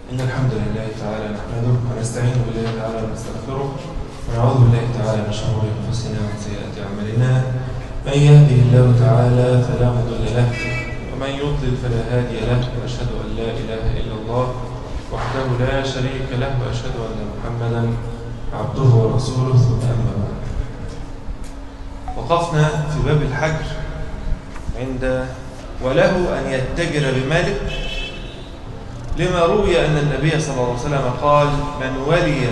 إن الحمد لله تعالى نحمده ونستعين بالله تعالى ونستغفره ونعوذ بالله تعالى من شرور أنفسنا ومن سيئات أعمالنا من يهده الله تعالى فلا مضل له ومن يضلل فلا هادي له وأشهد أن لا إله إلا الله وحده لا شريك له وأشهد أن محمدا عبده ورسوله ثم أما بعد وقفنا في باب الحجر عند وله أن يتجر بماله لما روي أن النبي صلى الله عليه وسلم قال من ولي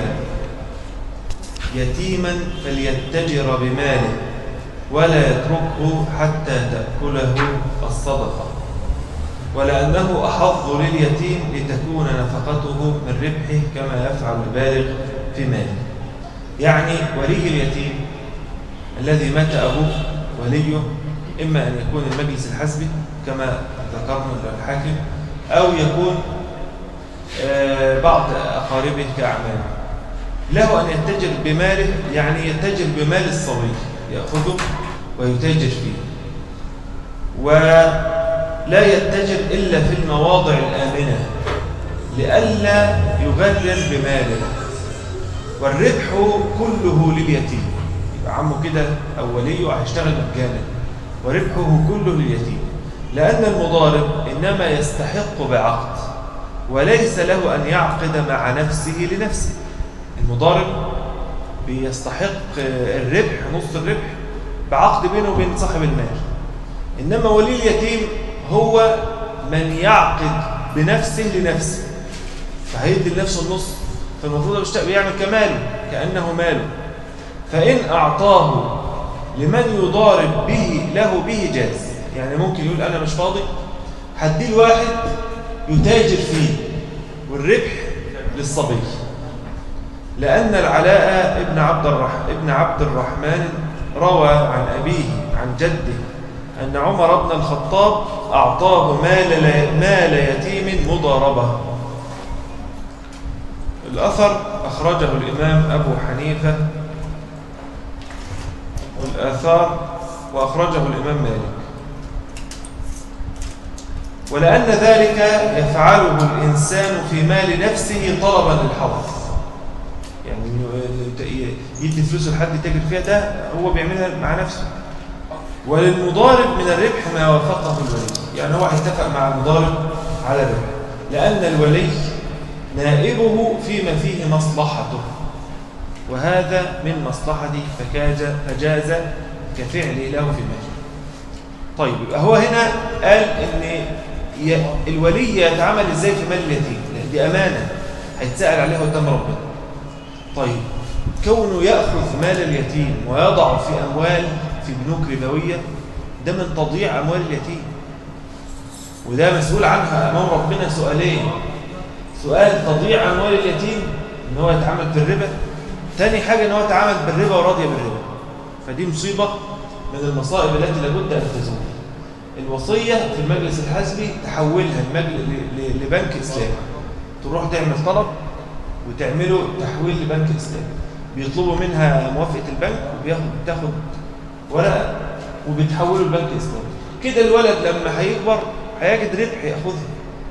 يتيما فليتجر بماله ولا يتركه حتى تأكله الصدقة ولأنه أحظ لليتيم لتكون نفقته من ربحه كما يفعل البالغ في ماله يعني ولي اليتيم الذي مات أبوه وليه إما أن يكون المجلس الحسبي كما ذكرنا الحاكم أو يكون بعض أقاربه كأعمامه له أن يتجر بماله يعني يتجر بمال الصبي يأخذه ويتاجر فيه ولا يتجر إلا في المواضع الآمنة لئلا يغرر بماله والربح كله لليتيم يبقى عمه كده أو وليه هيشتغل مجانا وربحه كله لليتيم لأن المضارب إنما يستحق بعقد وليس له أن يعقد مع نفسه لنفسه المضارب بيستحق الربح نص الربح بعقد بينه وبين صاحب المال إنما ولي اليتيم هو من يعقد بنفسه لنفسه فهيدي لنفسه النص فالمفروض بيعمل كماله كأنه ماله فإن أعطاه لمن يضارب به له به جاز يعني ممكن يقول أنا مش فاضي هديه لواحد يتاجر فيه والربح للصبي لأن العلاء ابن عبد الرحمن ابن عبد الرحمن روى عن أبيه عن جده أن عمر بن الخطاب أعطاه مال مال يتيم مضاربة الأثر أخرجه الإمام أبو حنيفة والآثار وأخرجه الإمام مالك ولأن ذلك يفعله الإنسان في مال نفسه طلبا للحظ يعني يدي فلوس لحد يتاجر فيها ده هو بيعملها مع نفسه وللمضارب من الربح ما وافقه الولي يعني هو هيتفق مع المضارب على الربح لأن الولي نائبه فيما فيه مصلحته وهذا من مصلحته فكاج فجاز كفعله له في ماله طيب يبقى هو هنا قال ان الولي يتعامل ازاي في مال اليتيم دي امانه هيتسال عليها قدام ربنا طيب كونه ياخذ مال اليتيم ويضع في اموال في بنوك ربويه ده من تضييع اموال اليتيم وده مسؤول عنها امام ربنا سؤالين سؤال تضييع اموال اليتيم ان هو يتعامل بالربا تاني حاجه ان هو يتعامل بالربا وراضيه بالربا فدي مصيبه من المصائب التي لابد ان تزول الوصيه في المجلس الحزبي تحولها لبنك اسلامي تروح تعمل طلب وتعمله تحويل لبنك اسلامي بيطلبوا منها موافقه البنك وبياخد تاخد ورقه وبتحوله لبنك اسلامي كده الولد لما هيكبر هيجد ربح ياخذها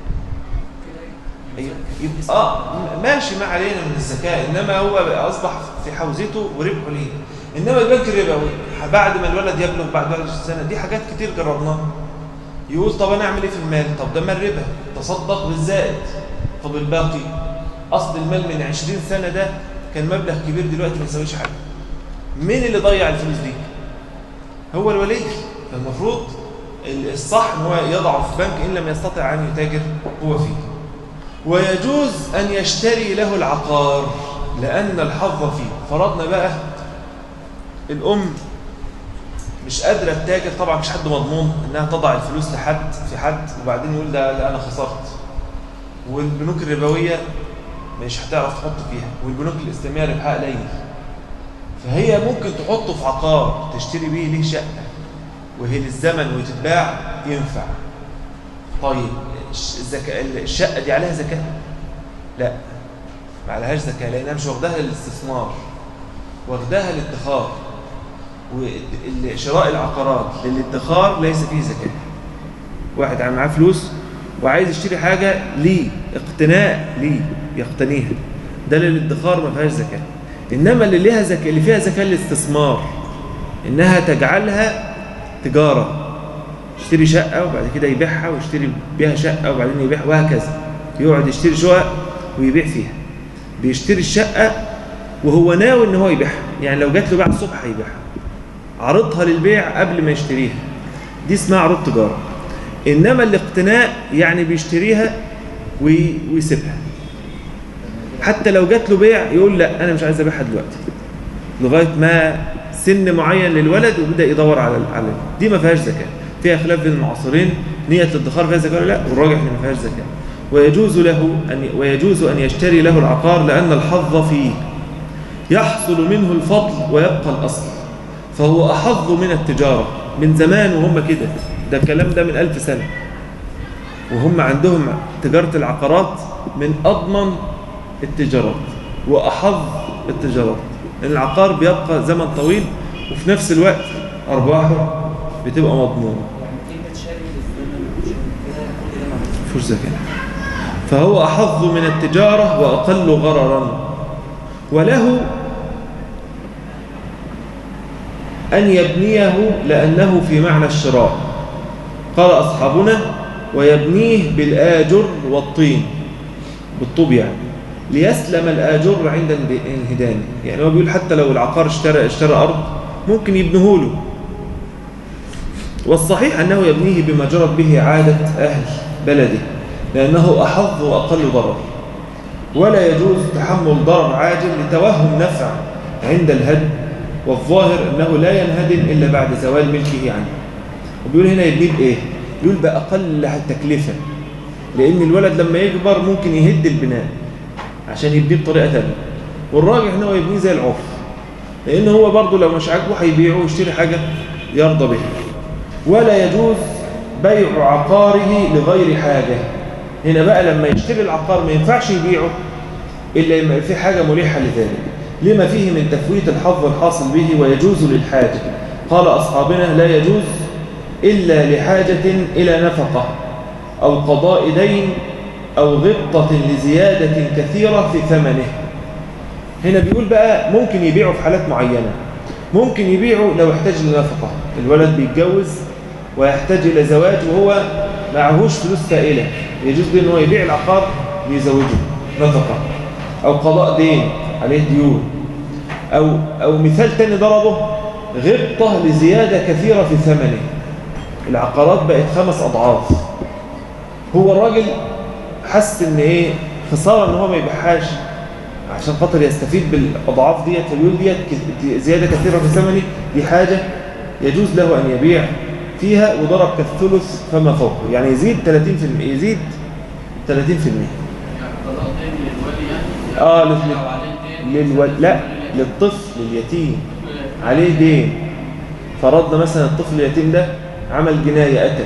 يبقى اه ماشي ما علينا من الزكاه انما هو اصبح في حوزته وربحه ليه انما البنك الربوي بعد ما الولد يبلغ بعد 21 سنه دي حاجات كتير جربناها يقول طب انا اعمل ايه في المال طب ده مال ربا تصدق بالزائد طب الباقي اصل المال من 20 سنه ده كان مبلغ كبير دلوقتي ما يساويش حاجه مين اللي ضيع الفلوس دي هو الولي فالمفروض الصح ان هو يضعه في بنك ان لم يستطع ان يتاجر هو فيه ويجوز ان يشتري له العقار لان الحظ فيه فرضنا بقى الأم مش قادرة تتاجر طبعا مش حد مضمون إنها تضع الفلوس لحد في حد وبعدين يقول ده لا أنا خسرت والبنوك الربوية مش هتعرف تحط فيها والبنوك الإسلامية ربحها قليل فهي ممكن تحطه في عقار تشتري بيه ليه شقة وهي للزمن وتتباع ينفع طيب الزكاة الشقة دي عليها زكاة؟ لا ما عليهاش زكاة لأنها مش واخداها للاستثمار واخداها للادخار وشراء العقارات للادخار ليس فيه زكاة واحد معاه فلوس وعايز يشتري حاجة ليه اقتناء ليه يقتنيها ده للادخار ما فيهاش زكاة إنما اللي ليها زكاة اللي فيها زكاة الاستثمار إنها تجعلها تجارة يشتري شقة وبعد كده يبيعها ويشتري بيها شقة وبعدين يبيع وهكذا يقعد يشتري شقق ويبيع فيها بيشتري الشقة وهو ناوي ان هو يبيعها يعني لو جات له بيع الصبح هيبيعها عرضها للبيع قبل ما يشتريها دي اسمها عروض تجارة إنما الاقتناء يعني بيشتريها وي- ويسيبها حتى لو جات له بيع يقول لا أنا مش عايز أبيعها دلوقتي لغاية ما سن معين للولد وبدأ يدور على على دي ما فيهاش زكاة فيها خلاف بين المعاصرين نية الادخار فيها زكاة ولا لا والراجح ان ما فيهاش زكاة ويجوز له أن ويجوز أن يشتري له العقار لأن الحظ فيه يحصل منه الفضل ويبقى الأصل فهو أحظ من التجارة من زمان وهم كده ده الكلام ده من ألف سنة وهم عندهم تجارة العقارات من أضمن التجارات وأحظ التجارات لأن العقار بيبقى زمن طويل وفي نفس الوقت أرباحه بتبقى مضمونة كلمة شاري للزمن كده كده ما فيش زكاة فهو أحظ من التجارة وأقل غررا وله أن يبنيه لأنه في معنى الشراء قال أصحابنا ويبنيه بالآجر والطين بالطوب يعني ليسلم الآجر عند انهدامه يعني هو بيقول حتى لو العقار اشترى اشترى أرض ممكن يبنيه له والصحيح أنه يبنيه بما جرت به عادة أهل بلده لأنه أحظ وأقل ضرر ولا يجوز تحمل ضرر عاجل لتوهم نفع عند الهدم والظاهر أنه لا ينهدم إلا بعد زوال ملكه عنه وبيقول هنا يبنيه بإيه؟ يقول بأقل التكلفة لأن الولد لما يكبر ممكن يهد البناء عشان يبنيه بطريقة تانية والراجح أنه يبنيه زي العرف لأن هو برضه لو مش عاجبه هيبيعه ويشتري حاجة يرضى بها ولا يجوز بيع عقاره لغير حاجة هنا بقى لما يشتري العقار ما ينفعش يبيعه إلا لما في حاجة ملحة لذلك لما فيه من تفويت الحظ الحاصل به ويجوز للحاجة قال أصحابنا لا يجوز إلا لحاجة إلى نفقة أو قضاء دين أو غبطة لزيادة كثيرة في ثمنه هنا بيقول بقى ممكن يبيعه في حالات معينة ممكن يبيعه لو احتاج لنفقة الولد بيتجوز ويحتاج إلى زواج وهو معهوش فلوس سائلة يجوز له ان هو يبيع العقار ليزوجه نفقة أو قضاء دين عليه ديون أو, أو مثال تاني ضربه غبطة لزيادة كثيرة في ثمنه العقارات بقت خمس أضعاف هو الراجل حس ان ايه خسارة ان هو ما يبيعهاش عشان خاطر يستفيد بالاضعاف ديت فبيقول ديت ك- زياده كثيره في ثمنه دي حاجه يجوز له ان يبيع فيها وضرب كالثلث فما فوقه يعني يزيد 30% يزيد 30% قضاء دين للولي يعني اه لو لل- عليه دين للول... لا للطفل لليتيم عليه دين فرضنا مثلا الطفل اليتيم ده عمل جنايه قتل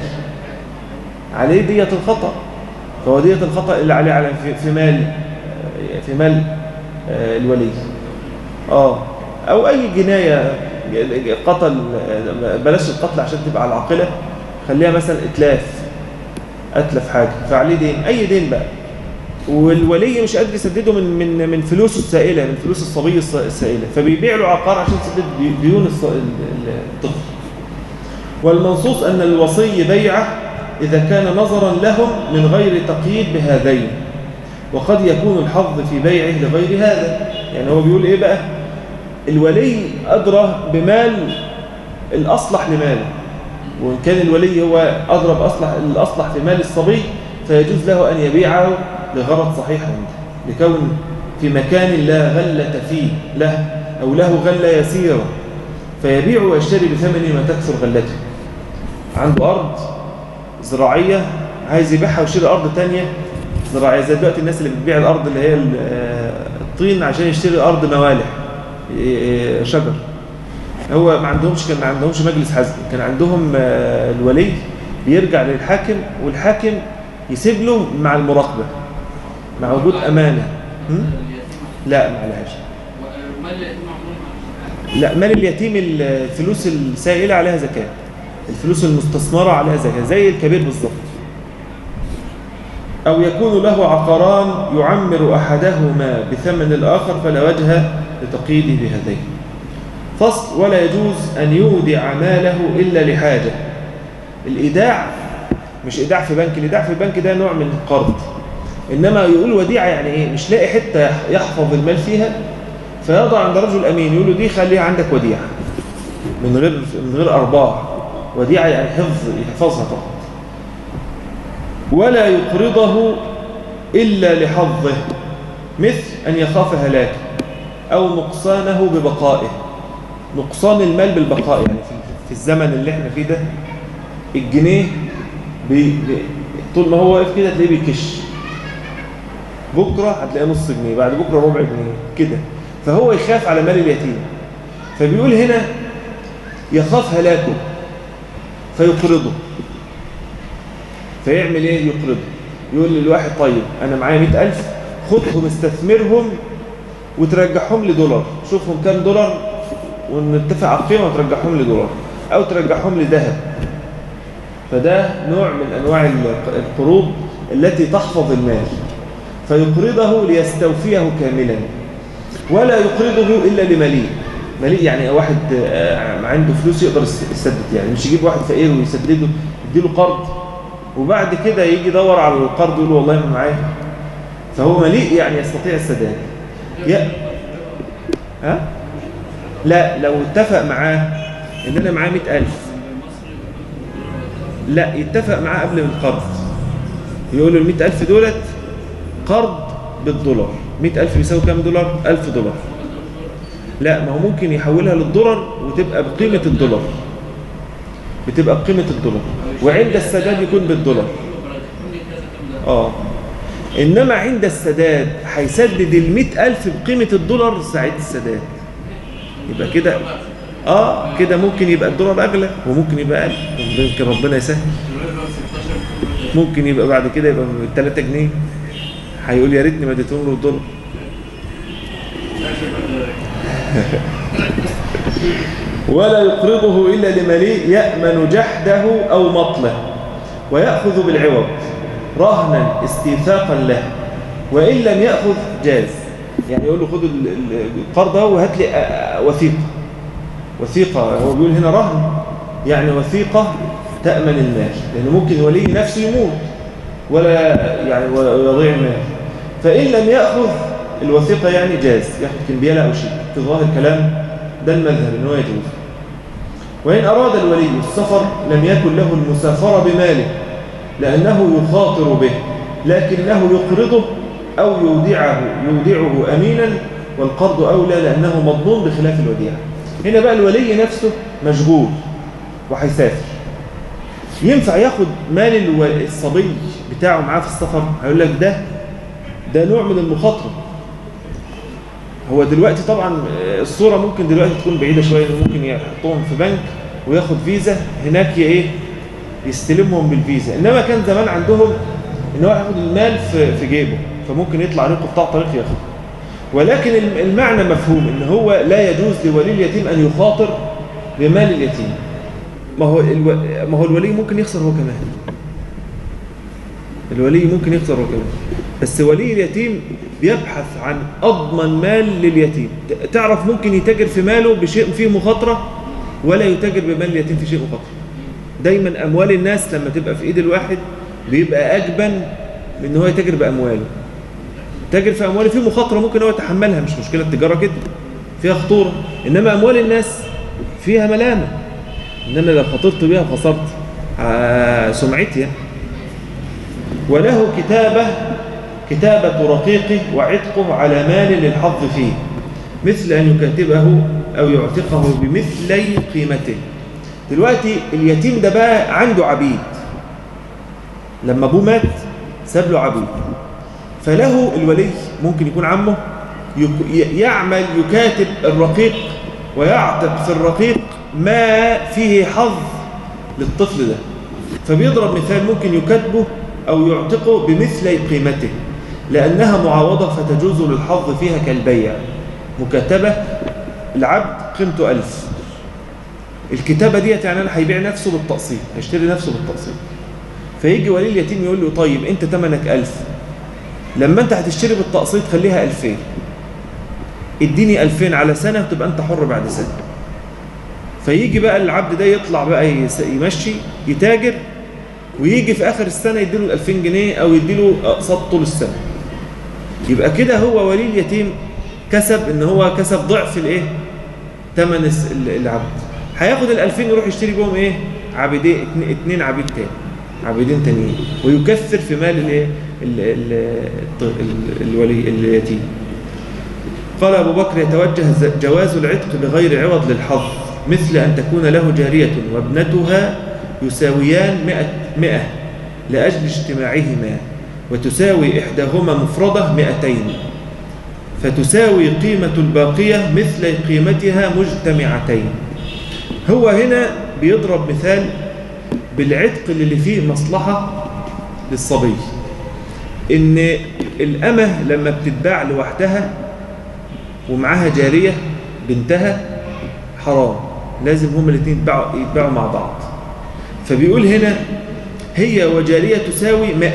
عليه دية الخطأ فهو دية الخطأ اللي عليه على في, في مال في مال آه، الولي اه او اي جناية قتل آه، بلاش القتل عشان تبقى على العاقلة خليها مثلا اتلاف اتلف حاجة فعليه دين اي دين بقى والولي مش قادر يسدده من من من فلوسه السائلة من فلوس الصبي الس- السائلة فبيبيع له عقار عشان يسدد دي- ديون الص- ال- الطفل والمنصوص أن الوصي بيعه إذا كان نظرا لهم من غير تقييد بهذين وقد يكون الحظ في بيعه لغير هذا يعني هو بيقول إيه بقى الولي أدرى بمال الأصلح لماله وإن كان الولي هو أدرى بأصلح الأصلح في مال الصبي فيجوز له أن يبيعه لغرض صحيح عنده لكون في مكان لا غلة فيه له أو له غلة يسيرة فيبيع ويشتري بثمن ما تكثر غلته عنده أرض زراعية عايز يبيعها ويشتري أرض تانية زراعية زي دلوقتي الناس اللي بتبيع الأرض اللي هي ال- آه، الطين عشان يشتري أرض موالح آه، شجر هو ما عندهمش كان ما عندهمش مجلس حزب كان عندهم آه، الولي بيرجع للحاكم والحاكم يسيب له مع المراقبة مع وجود أمانة هم؟ اليتيم لا معلهاش ومال اليتيم معمول لا مال اليتيم الفلوس السائلة عليها زكاة الفلوس المستثمرة عليها زكاة زي الكبير بالظبط أو يكون له عقاران يعمر أحدهما بثمن الآخر فلا وجه لتقييده بهذين فصل ولا يجوز أن يودع ماله إلا لحاجة الإيداع مش إيداع في بنك الإيداع في البنك ده نوع من القرض إنما يقول وديعة يعني إيه مش لاقي حتة يحفظ المال فيها فيضع عند رجل أمين يقول له دي خليها عندك وديعة من غير من غير أرباح وديعة يعني حفظ يحفظها فقط ولا يقرضه إلا لحظه مثل أن يخاف هلاكه أو نقصانه ببقائه نقصان المال بالبقاء يعني في في الزمن اللي احنا فيه ده الجنيه بي بي طول ما هو واقف كده تلاقيه بيكش بكرة هتلاقيه نص جنيه بعد بكرة ربع جنيه كده فهو يخاف على مال اليتيم فبيقول هنا يخاف هلاكه فيقرضه فيعمل ايه يقرضه يقول للواحد طيب انا معايا 100000 خدهم استثمرهم وترجعهم لي دولار شوفهم كام دولار ونتفق على القيمه وترجعهم لي دولار او ترجعهم لي ذهب فده نوع من انواع القروض التي تحفظ المال فيقرضه ليستوفيه كاملا ولا يقرضه الا لمليء مليء يعني واحد آه، عنده فلوس يقدر يسدد يعني مش يجيب واحد فقير ويسدده يديله قرض وبعد كده يجي يدور على القرض يقول له والله ما معايا فهو مليء يعني يستطيع السداد يا ها لا لو اتفق معاه ان انا معاه 100000 لا يتفق معاه قبل من القرض يقول له ال 100000 دولت قرض بالدولار 100000 بيساوي كام دولار 1000 دولار لا ما هو ممكن يحولها للدولار وتبقى بقيمة الدولار بتبقى بقيمة الدولار وعند السداد يكون بالدولار اه انما عند السداد هيسدد ال 100000 بقيمة الدولار ساعة السداد يبقى كده اه كده ممكن يبقى الدولار اغلى وممكن يبقى اقل ممكن ربنا يسهل ممكن يبقى بعد كده يبقى 3 جنيه هيقول يا ريتني ما اديتهم له الدولار ولا يقرضه إلا لمليء يأمن جحده أو مطله ويأخذ بالعوض رهنا استيثاقا له وإن لم يأخذ جاز يعني يقول له خد ال- ال- القرض ده وهات لي آه، وثيقة وثيقة هو بيقول هنا رهن يعني وثيقة تأمن المال لأنه ممكن ولي نفسه يموت ولا يعني ويضيع المال فإن لم يأخذ الوثيقة يعني جاز يأخذ كمبيالة أو شيء في ظاهر الكلام ده المذهب إنه يجوز وإن أراد الولي السفر لم يكن له المسافرة بماله لأنه يخاطر به لكنه يقرضه أو يودعه يودعه أمينا والقرض أولى لأنه مضمون بخلاف الوديعة هنا بقى الولي نفسه مشغول وهيسافر ينفع ياخد مال الو- الصبي بتاعه معاه في السفر هيقول لك ده ده نوع من المخاطرة هو دلوقتي طبعا آه، الصورة ممكن دلوقتي تكون بعيدة شوية إنه ممكن يحطهم في بنك وياخد فيزا هناك ي- ايه يستلمهم بالفيزا انما كان زمان عندهم ان هو ياخد المال في في جيبه فممكن يطلع عليه قطاع طريق ياخده ولكن الم- المعنى مفهوم ان هو لا يجوز لولي اليتيم ان يخاطر بمال اليتيم ما هو الو... ما هو الولي ممكن يخسر هو كمان الولي ممكن يخسر هو كمان بس ولي اليتيم بيبحث عن أضمن مال لليتيم ت- تعرف ممكن يتاجر في ماله بشيء فيه مخاطرة ولا يتاجر بمال اليتيم في شيء مخاطرة دايما أموال الناس لما تبقى في إيد الواحد بيبقى أجبن من إن هو يتاجر بأمواله تاجر في أمواله فيه مخاطرة ممكن هو يتحملها مش مشكلة التجارة كده فيها خطورة إنما أموال الناس فيها ملامة إن أنا لو خاطرت بيها خسرت آه، سمعتي يعني. وله كتابة كتابة رقيقه وعتقه على مال للحظ فيه مثل أن يكاتبه أو يعتقه بمثلي قيمته دلوقتي اليتيم ده بقى عنده عبيد لما أبوه مات ساب له عبيد فله الولي ممكن يكون عمه يك- ي- يعمل يكاتب الرقيق ويعتق في الرقيق ما فيه حظ للطفل ده فبيضرب مثال ممكن يكاتبه أو يعتقه بمثل قيمته لأنها معاوضة فتجوز للحظ فيها كالبيع مكاتبة العبد قيمته ألف الكتابة دي يعني أنا هيبيع نفسه بالتقسيط هيشتري نفسه بالتقسيط فيجي ولي اليتيم يقول له طيب انت تمنك ألف لما انت هتشتري بالتقسيط خليها ألفين اديني ألفين على سنة وتبقى انت حر بعد سنة فيجي بقى العبد ده يطلع بقى يس- يمشي يتاجر ويجي في آخر السنة يديله الألفين جنيه أو يديله أقساط طول السنة يبقى كده هو ولي اليتيم كسب ان هو كسب ضعف الايه ثمن الس- ال- العبد هياخد ال2000 يروح يشتري بهم ايه عبيدين اتنين- اتنين عبيد تاني عبيدين تانيين ويكثر في مال الايه ال- ال- الط- ال- الولي اليتيم قال ابو بكر يتوجه ز- جواز العتق بغير عوض للحظ مثل ان تكون له جاريه وابنتها يساويان مئة, مئة لأجل اجتماعهما وتساوي إحداهما مفردة مئتين فتساوي قيمة الباقية مثل قيمتها مجتمعتين هو هنا بيضرب مثال بالعتق اللي فيه مصلحة للصبي إن الأمة لما بتتباع لوحدها ومعاها جارية بنتها حرام لازم هما الاثنين يتباعوا, يتباعوا مع بعض فبيقول هنا هي وجارية تساوي مئة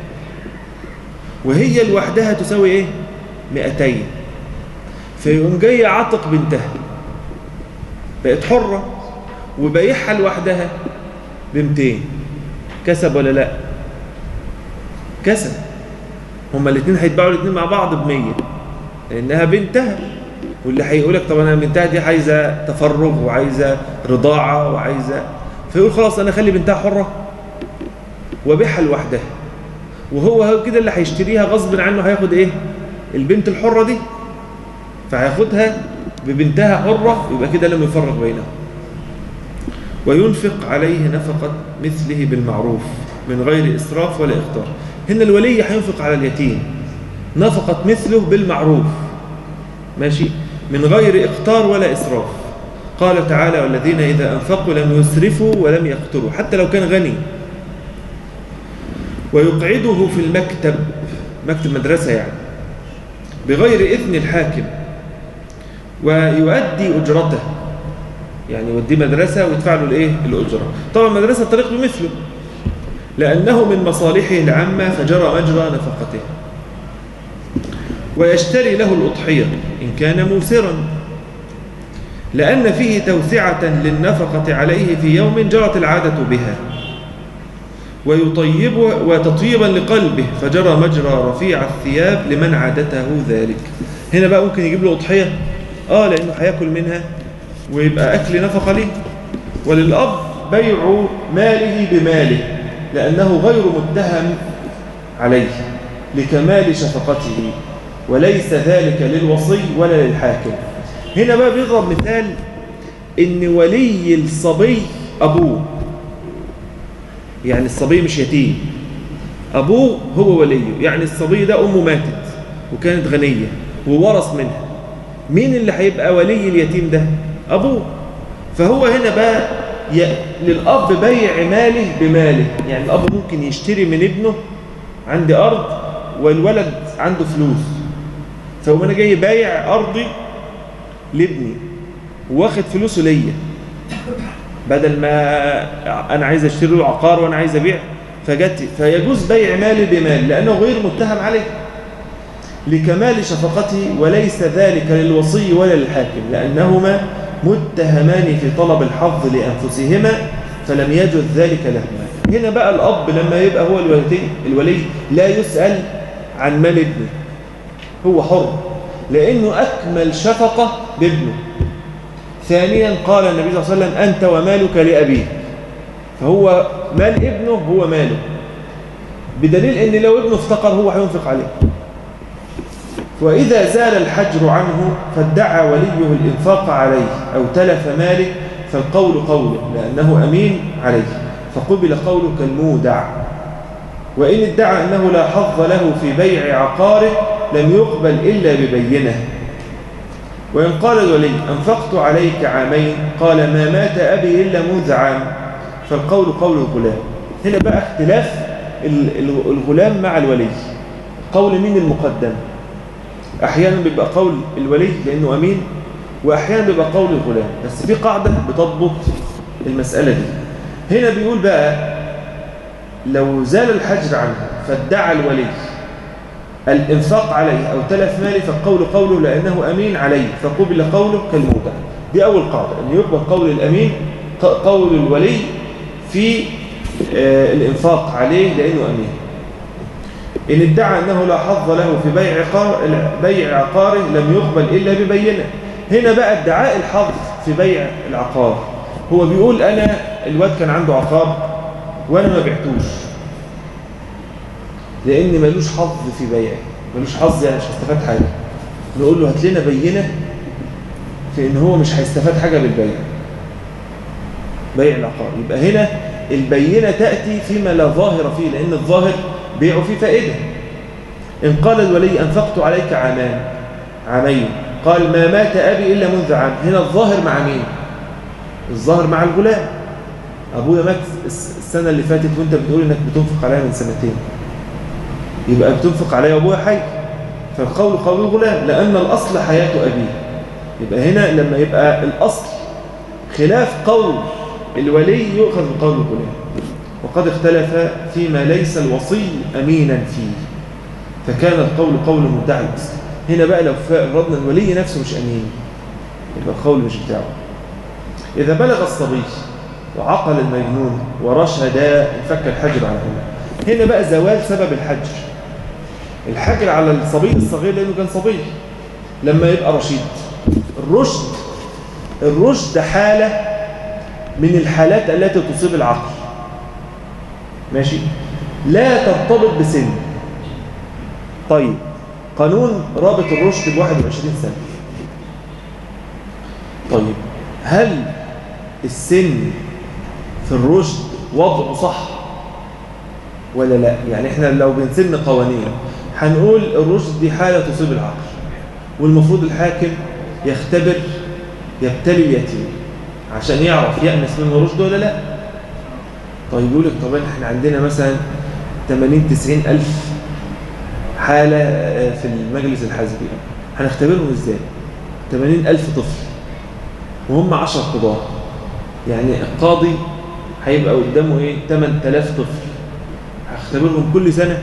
وهي لوحدها تساوي ايه مئتين فيقوم جاي عاتق بنتها بقت حرة وبايعها لوحدها بمتين كسب ولا لا كسب هما الاثنين هيتباعوا الاثنين مع بعض بمية لانها بنتها واللي هيقولك طب انا بنتها دي عايزه تفرغ وعايزه رضاعه وعايزه فيقول خلاص انا اخلي بنتها حره وابيعها لوحدها وهو هو كده اللي هيشتريها غصب عنه هياخد ايه البنت الحره دي فهياخدها ببنتها حره يبقى كده لم يفرق بينهم وينفق عليه نفقه مثله بالمعروف من غير اسراف ولا اخطار هنا الولي هينفق على اليتيم نفقه مثله بالمعروف ماشي من غير اقتار ولا إسراف قال تعالى والذين إذا أنفقوا لم يسرفوا ولم يقتروا حتى لو كان غني ويقعده في المكتب مكتب مدرسة يعني بغير إذن الحاكم ويؤدي أجرته يعني يوديه مدرسة ويدفع له الإيه؟ الأجرة طبعا المدرسة طريق بمثله لأنه من مصالحه العامة فجرى مجرى نفقته ويشتري له الأضحية إن كان موسرا لأن فيه توسعة للنفقة عليه في يوم جرت العادة بها ويطيب وتطيبا لقلبه فجرى مجرى رفيع الثياب لمن عادته ذلك هنا بقى ممكن يجيب له أضحية آه لأنه هياكل منها ويبقى أكل نفقة ليه وللأب بيع ماله بماله لأنه غير متهم عليه لكمال شفقته وليس ذلك للوصي ولا للحاكم هنا بقى بيضرب مثال ان ولي الصبي ابوه يعني الصبي مش يتيم ابوه هو وليه يعني الصبي ده امه ماتت وكانت غنية وورث منها مين اللي هيبقى ولي اليتيم ده ابوه فهو هنا بقى ي... للاب بيع ماله بماله يعني الاب ممكن يشتري من ابنه عندي ارض والولد عنده فلوس فهو انا جاي بايع ارضي لابني واخد فلوسه ليا بدل ما انا عايز اشتري له عقار وانا عايز ابيع فجت فيجوز بيع مالي بمال لانه غير متهم عليه لكمال شفقته وليس ذلك للوصي ولا للحاكم لانهما متهمان في طلب الحظ لانفسهما فلم يجوز ذلك لهما هنا بقى الاب لما يبقى هو الولي الولي لا يسال عن مال ابنه هو حر لأنه أكمل شفقة بابنه ثانيا قال النبي صلى الله عليه وسلم أنت ومالك لأبيه فهو مال ابنه هو ماله بدليل أن لو ابنه افتقر هو هينفق عليه وإذا زال الحجر عنه فادعى وليه الإنفاق عليه أو تلف ماله فالقول قوله لأنه أمين عليه فقبل قوله كالمودع وإن ادعى أنه لا حظ له في بيع عقاره لم يقبل إلا ببينه وإن قال الولي أنفقت عليك عامين قال ما مات أبي إلا منذ عام فالقول قول الغلام هنا بقى اختلاف الغلام مع الولي قول مين المقدم أحيانا بيبقى قول الولي لأنه أمين وأحيانا بيبقى قول الغلام بس في قاعدة بتضبط المسألة دي هنا بيقول بقى لو زال الحجر عنه فادعى الولي الإنفاق عليه أو تلف مالي فالقول قوله لأنه أمين عليه فقبل قوله كالمودع دي أول قاعدة أن يقبل قول الأمين ق- قول الولي في آه، الإنفاق عليه لأنه أمين إن ادعى أنه لا حظ له في بيع عقار بيع عقاره لم يقبل إلا ببينة هنا بقى ادعاء الحظ في بيع العقار هو بيقول أنا الواد كان عنده عقار وأنا ما بعتوش لأن ملوش حظ في بيعه ملوش حظ يعني مش هيستفاد حاجة نقول له هات لنا بينة في إن هو مش هيستفاد حاجة بالبيع بيع العقار يبقى هنا البينة تأتي فيما لا ظاهر فيه لأن الظاهر بيعه فيه فائدة إن قال الولي أنفقت عليك عامان عامين قال ما مات أبي إلا منذ عام هنا الظاهر مع مين الظاهر مع الغلام أبويا مات الس- السنة اللي فاتت وانت بتقول انك بتنفق عليها من سنتين يبقى بتنفق عليها وابويا حي فالقول قول الغلام لأن الأصل حياة أبيه يبقى هنا لما يبقى الأصل خلاف قول الولي يؤخذ من قول الغلام وقد اختلف فيما ليس الوصي أمينا فيه فكان القول قول مدعي الأصل هنا بقى لو فرضنا الولي نفسه مش أمين يبقى القول مش بتاعه إذا بلغ الصبي وعقل المجنون ورشد انفك الحجر عنهما هنا بقى زوال سبب الحجر الحجر على الصبي الصغير لأنه كان صبي لما يبقى رشيد الرشد الرشد حالة من الحالات التي تصيب العقل ماشي لا ترتبط بسن طيب قانون رابط الرشد ب 21 سنة طيب هل السن في الرشد وضعه صح ولا لا يعني احنا لو بنسن قوانين هنقول الرشد دي حالة تصيب العقل والمفروض الحاكم يختبر يبتلي اليتيم عشان يعرف يأنس منه رشد ولا لا طيب يقول لك طب احنا عندنا مثلا 80 90 ألف حالة آه، في المجلس الحزبي هنختبرهم ازاي 80 ألف طفل وهم 10 قضاة يعني القاضي هيبقى قدامه ايه 8000 طفل هختبرهم كل سنة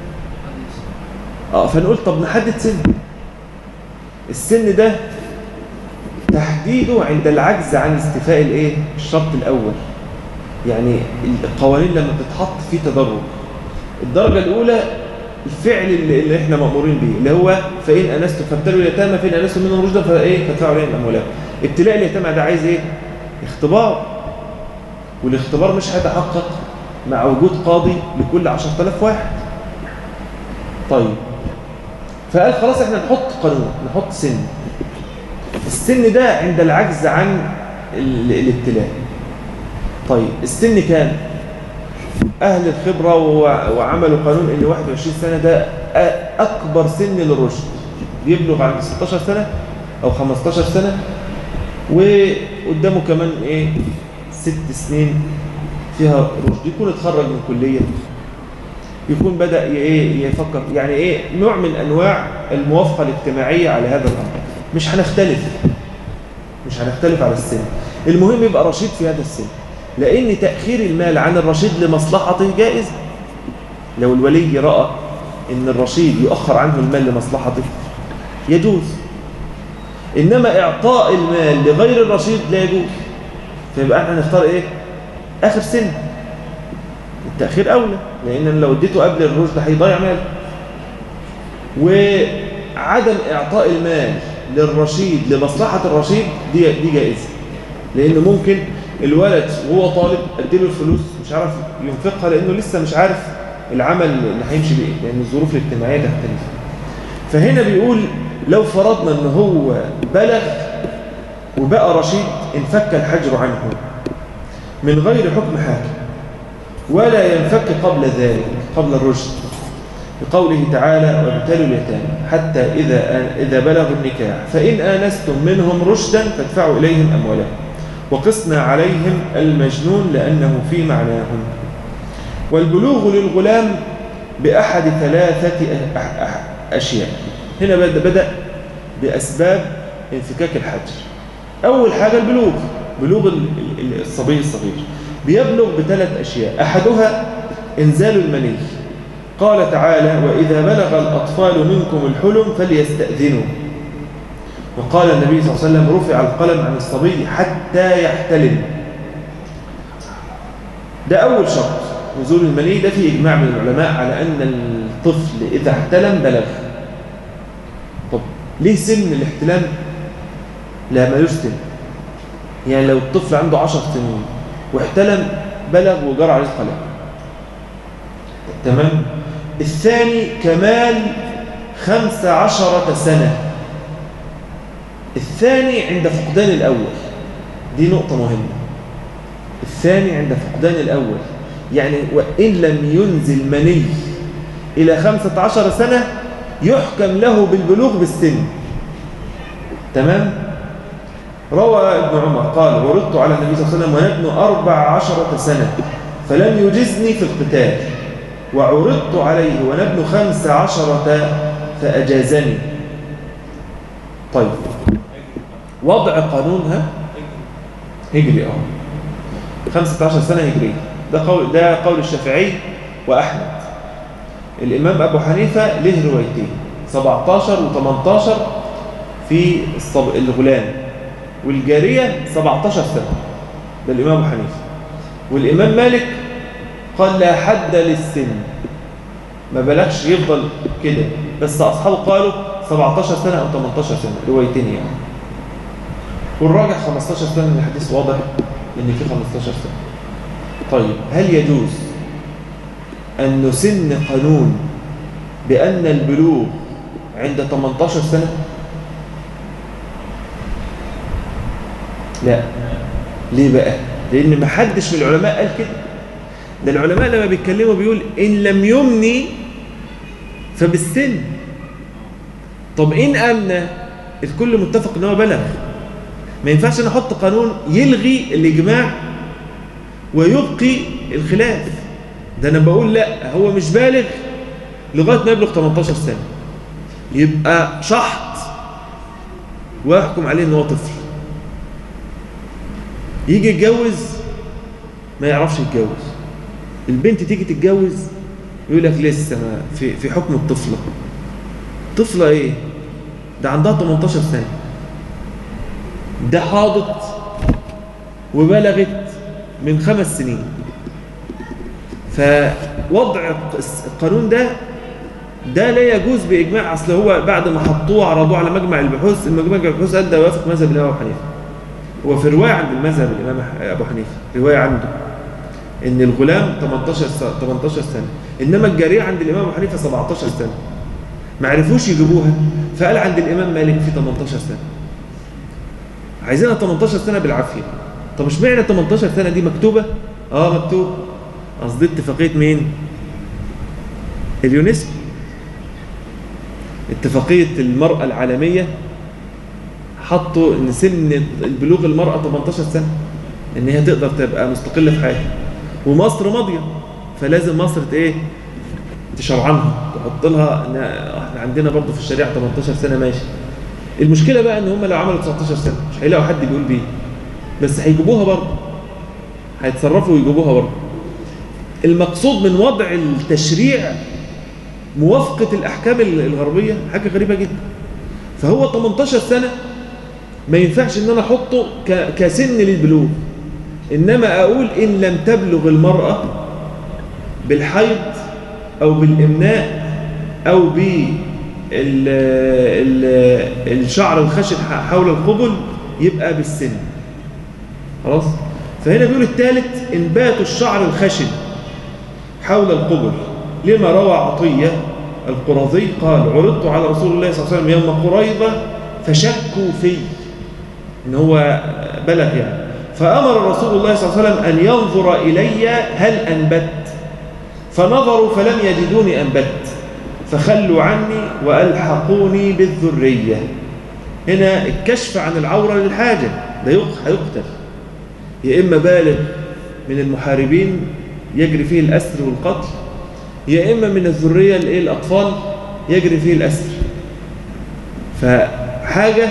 اه فنقول طب نحدد سن السن ده تحديده عند العجز عن استيفاء الايه الشرط الاول يعني القوانين لما بتتحط في تدرج الدرجة الأولى الفعل اللي, اللي احنا مأمورين به اللي هو فإن أنستم فابتلوا اليتامى فإن أنستم منهم رشدا فإيه فادفعوا عليهم أموالهم ابتلاء اليتامى ده عايز إيه؟ اختبار والاختبار مش هيتحقق مع وجود قاضي لكل 10000 واحد طيب فقال خلاص احنا نحط قانون نحط سن السن ده عند العجز عن ال- الابتلاء طيب السن كام أهل الخبرة وع- وعملوا قانون إن 21 سنة ده أ- أكبر سن للرشد بيبلغ عند 16 سنة أو 15 سنة وقدامه كمان إيه ست سنين فيها رشد يكون اتخرج من كلية يكون بدأ ي- إيه يفكر يعني إيه نوع من أنواع الموافقة الاجتماعية على هذا الأمر مش هنختلف مش هنختلف على السن المهم يبقى رشيد في هذا السن لأن تأخير المال عن الرشيد لمصلحته جائز لو الولي رأى أن الرشيد يؤخر عنه المال لمصلحته يجوز إنما إعطاء المال لغير الرشيد لا يجوز فيبقى احنا نختار إيه آخر سن التأخير أولى لأن لو اديته قبل الرشد هيضيع مال وعدم إعطاء المال للرشيد لمصلحة الرشيد دي, دي جائزة لأنه ممكن الولد وهو طالب اديله الفلوس مش عارف ينفقها لأنه لسه مش عارف العمل اللي هيمشي بإيه لأن الظروف الاجتماعية تختلف فهنا بيقول لو فرضنا أنه هو بلغ وبقى رشيد انفك الحجر عنه من غير حكم حاكم ولا ينفك قبل ذلك قبل الرشد بقوله تعالى وابتلوا اليتامى حتى إذا إذا بلغوا النكاح فإن آنستم منهم رشدا فادفعوا إليهم أموالهم وقسنا عليهم المجنون لأنه في معناهم والبلوغ للغلام بأحد ثلاثة أ- أ- أشياء هنا بدأ, بدأ بأسباب انفكاك الحجر أول حاجة البلوغ بلوغ ال- ال- الصبي الصغير بيبلغ بثلاث أشياء أحدها إنزال المني قال تعالى وإذا بلغ الأطفال منكم الحلم فليستأذنوا وقال النبي صلى الله عليه وسلم رفع القلم عن الصبي حتى يحتلم ده أول شرط نزول المني ده فيه إجماع من العلماء على أن الطفل إذا احتلم بلغ طب ليه سن الاحتلام لا ما يسلم يعني لو الطفل عنده عشر سنين واحتلم بلغ وجرى عليه القلم تمام الثاني كمال خمس عشرة سنة الثاني عند فقدان الأول دي نقطة مهمة الثاني عند فقدان الأول يعني وإن لم ينزل مني إلى خمسة عشر سنة يحكم له بالبلوغ بالسن تمام روى ابن عمر قال وردت على النبي صلى الله عليه وسلم وانا ابن أربع عشرة سنة فلم يجزني في القتال وعرضت عليه وانا ابن خمس عشرة فأجازني طيب وضع قانونها هجري اه 15 سنة هجرية ده قول ده قول الشافعي وأحمد الإمام أبو حنيفة له روايتين 17 و18 في الصب... الغلام والجارية 17 سنة ده الإمام أبو حنيفة والإمام مالك قال لا حد للسن ما بلغش يفضل كده بس أصحابه قالوا 17 سنة أو 18 سنة روايتين يعني والراجح 15 سنة من الحديث واضح إن في 15 سنة طيب هل يجوز أن نسن قانون بأن البلوغ عند 18 سنة لا ليه بقى لأن ما حدش من العلماء قال كده ده العلماء لما بيتكلموا بيقول إن لم يمني فبالسن طب إن أمنى الكل متفق إن هو بلغ ما ينفعش نحط قانون يلغي الإجماع ويبقي الخلاف ده أنا بقول لا هو مش بالغ لغاية ما يبلغ 18 سنة يبقى شحط ويحكم عليه إن هو طفل يجي يتجوز ما يعرفش يتجوز البنت تيجي تتجوز يقول لك لسه ما في في حكم الطفله طفله ايه ده عندها 18 سنه ده حاضت وبلغت من خمس سنين فوضع القانون ده ده لا يجوز بإجماع أصل هو بعد ما حطوه عرضوه على مجمع البحوث المجمع البحوث قال ده وافق مذهب الإمام أبو حنيفة هو في رواية عند المذهب الإمام أبو حنيفة رواية عنده إن الغلام 18 سنة 18 سنة إنما الجارية عند الإمام أبو حنيفة 17 سنة ما عرفوش يجيبوها فقال عند الإمام مالك في 18 سنة عايزينها 18 سنة بالعافية طب مش معنى 18 سنة دي مكتوبة؟ آه مكتوب قصدي اتفاقية مين؟ اليونسكو اتفاقية المرأة العالمية حطوا ان سن البلوغ المرأة 18 سنة ان هي تقدر تبقى مستقلة في حياتها ومصر ماضية فلازم مصر ايه تشرعنها تحط لها إن احنا عندنا برضه في الشريعة 18 سنة ماشي المشكلة بقى ان هم لو عملوا 19 سنة مش هيلاقوا حد بيقول بيه بس هيجيبوها برضه هيتصرفوا ويجيبوها برضه المقصود من وضع التشريع موافقة الأحكام الغربية حاجة غريبة جدا فهو 18 سنة ما ينفعش ان انا احطه كسن للبلوغ انما اقول ان لم تبلغ المرأة بالحيض او بالامناء او بالشعر الخشن حول القبل يبقى بالسن خلاص فهنا بيقول الثالث انبات الشعر الخشن حول القبل لما روى عطية القرظي قال عرضت على رسول الله صلى الله عليه وسلم يوم قريضة فشكوا في ان هو بلغ يعني فأمر رسول الله صلى الله عليه وسلم أن ينظر إلي هل أنبت فنظروا فلم يجدوني أنبت فخلوا عني وألحقوني بالذرية هنا الكشف عن العورة للحاجة ده هيقتل يا إما بالغ من المحاربين يجري فيه الأسر والقتل يا إما من الذرية الأطفال يجري فيه الأسر فحاجة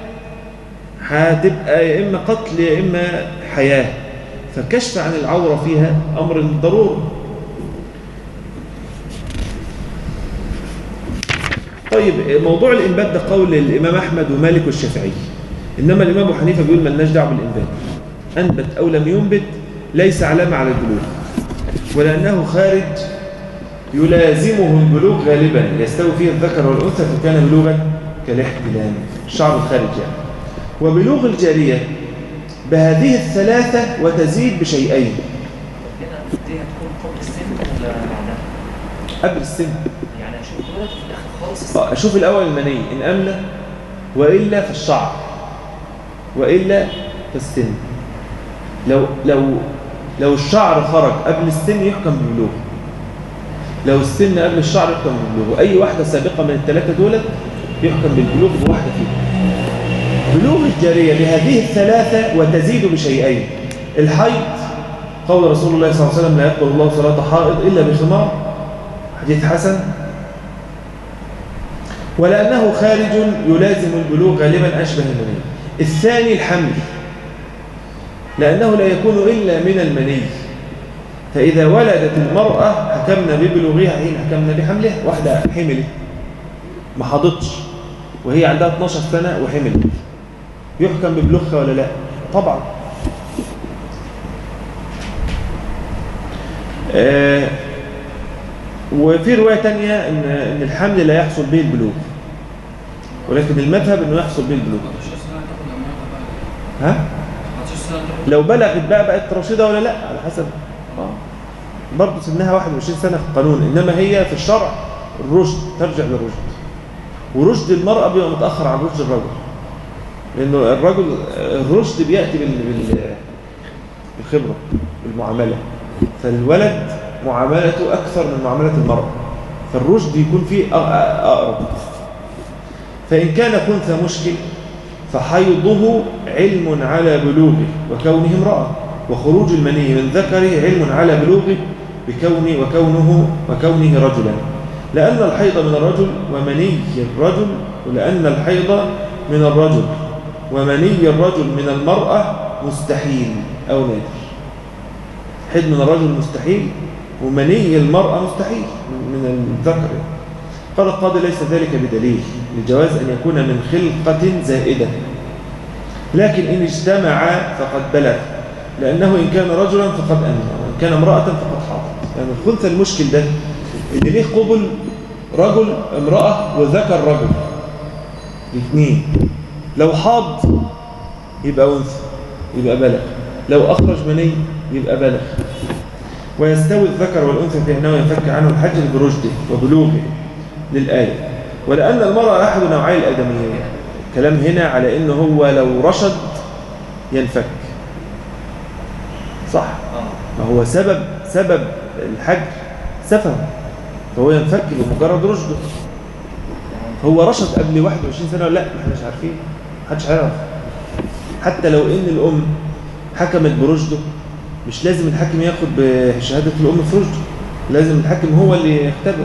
هتبقى يا إما قتل يا إما حياة فالكشف عن العورة فيها أمر ضروري طيب موضوع الإنبات ده قول الإمام أحمد ومالك والشافعي إنما الإمام أبو حنيفة بيقول ملناش دعوه بالإنبات أنبت أو لم ينبت ليس علامة على البلوغ ولأنه خارج يلازمه البلوغ غالبا يستوي فيه الذكر والأنثى فكان بلوغا كالاحتلام الشعر الخارج يعني وبلوغ الجارية بهذه الثلاثة وتزيد بشيئين كده دي هتكون قبل السن ولا بعدها؟ قبل السن يعني اشوف دلوقتي في الاخر خالص السن آه، أشوف الأول المني إن أملى وإلا في الشعر وإلا في السن لو لو لو الشعر خرج قبل السن يحكم بالبلوغ لو السن قبل الشعر يحكم بالبلوغ وأي واحدة سابقة من الثلاثة دولت يحكم بالبلوغ بواحدة فيهم بلوغ الجارية بهذه الثلاثة وتزيد بشيئين الحيض قول رسول الله صلى الله عليه وسلم لا يقبل الله صلاة حائض إلا بخمار حديث حسن ولأنه خارج يلازم البلوغ غالبا أشبه المني الثاني الحمل لأنه لا يكون إلا من المني فإذا ولدت المرأة حكمنا ببلوغها حين حكمنا بحملها واحدة حملت ما حاضتش وهي عندها 12 سنة وحملت يحكم ببلوغها ولا لا طبعا آه وفي رواية تانية إن, إن الحمل لا يحصل به البلوغ ولكن المذهب إنه يحصل به البلوغ 14 سنه تاخد امها بقى ها 14 سنه تاخد لو بلغت بقى بقت راشدة ولا لا على حسب آه. برضه سنها 21 سنة في القانون إنما هي في الشرع الرشد ترجع للرشد ورشد المرأة بيبقى متأخر عن رشد الرجل لأنه الرجل الرشد بيأتي بال... بال... بالخبرة بالمعاملة فالولد معاملته أكثر من معاملة المرأة فالرشد يكون فيه أ- أ- أقرب فإن كان خنثى مشكل فحيضه علم على بلوغه وكونه امرأة وخروج المني من ذكره علم على بلوغه بكون وكونه وكونه رجلا لأن الحيض من الرجل ومني الرجل ولأن الحيض من الرجل ومني الرجل من المرأة مستحيل أو نادر حيض من الرجل مستحيل ومني المرأة مستحيل من الذكر قال القاضي ليس ذلك بدليل لجواز أن يكون من خلقة زائدة لكن إن اجتمع فقد بلغ لأنه إن كان رجلا فقد أنهى وإن كان امرأة فقد حاضر يعني الخنثى المشكل ده اللي ليه قبل رجل امرأة وذكر رجل الاثنين لو حاض يبقى أنثى يبقى بلغ لو أخرج مني يبقى بلغ ويستوي الذكر والأنثى في أنه ينفك عنه الحجر برشده وبلوغه للآية ولأن المرأة أحد نوعي الآدميين الكلام هنا على إنه هو لو رشد ينفك صح اه ما هو سبب سبب الحج سفه فهو ينفك بمجرد رشده هو رشد قبل 21 سنة ولا لا ما احناش عارفين محدش عارف حتى لو ان الام حكمت برشده مش لازم الحاكم ياخد بشهادة الام في رشده لازم الحاكم هو اللي يختبر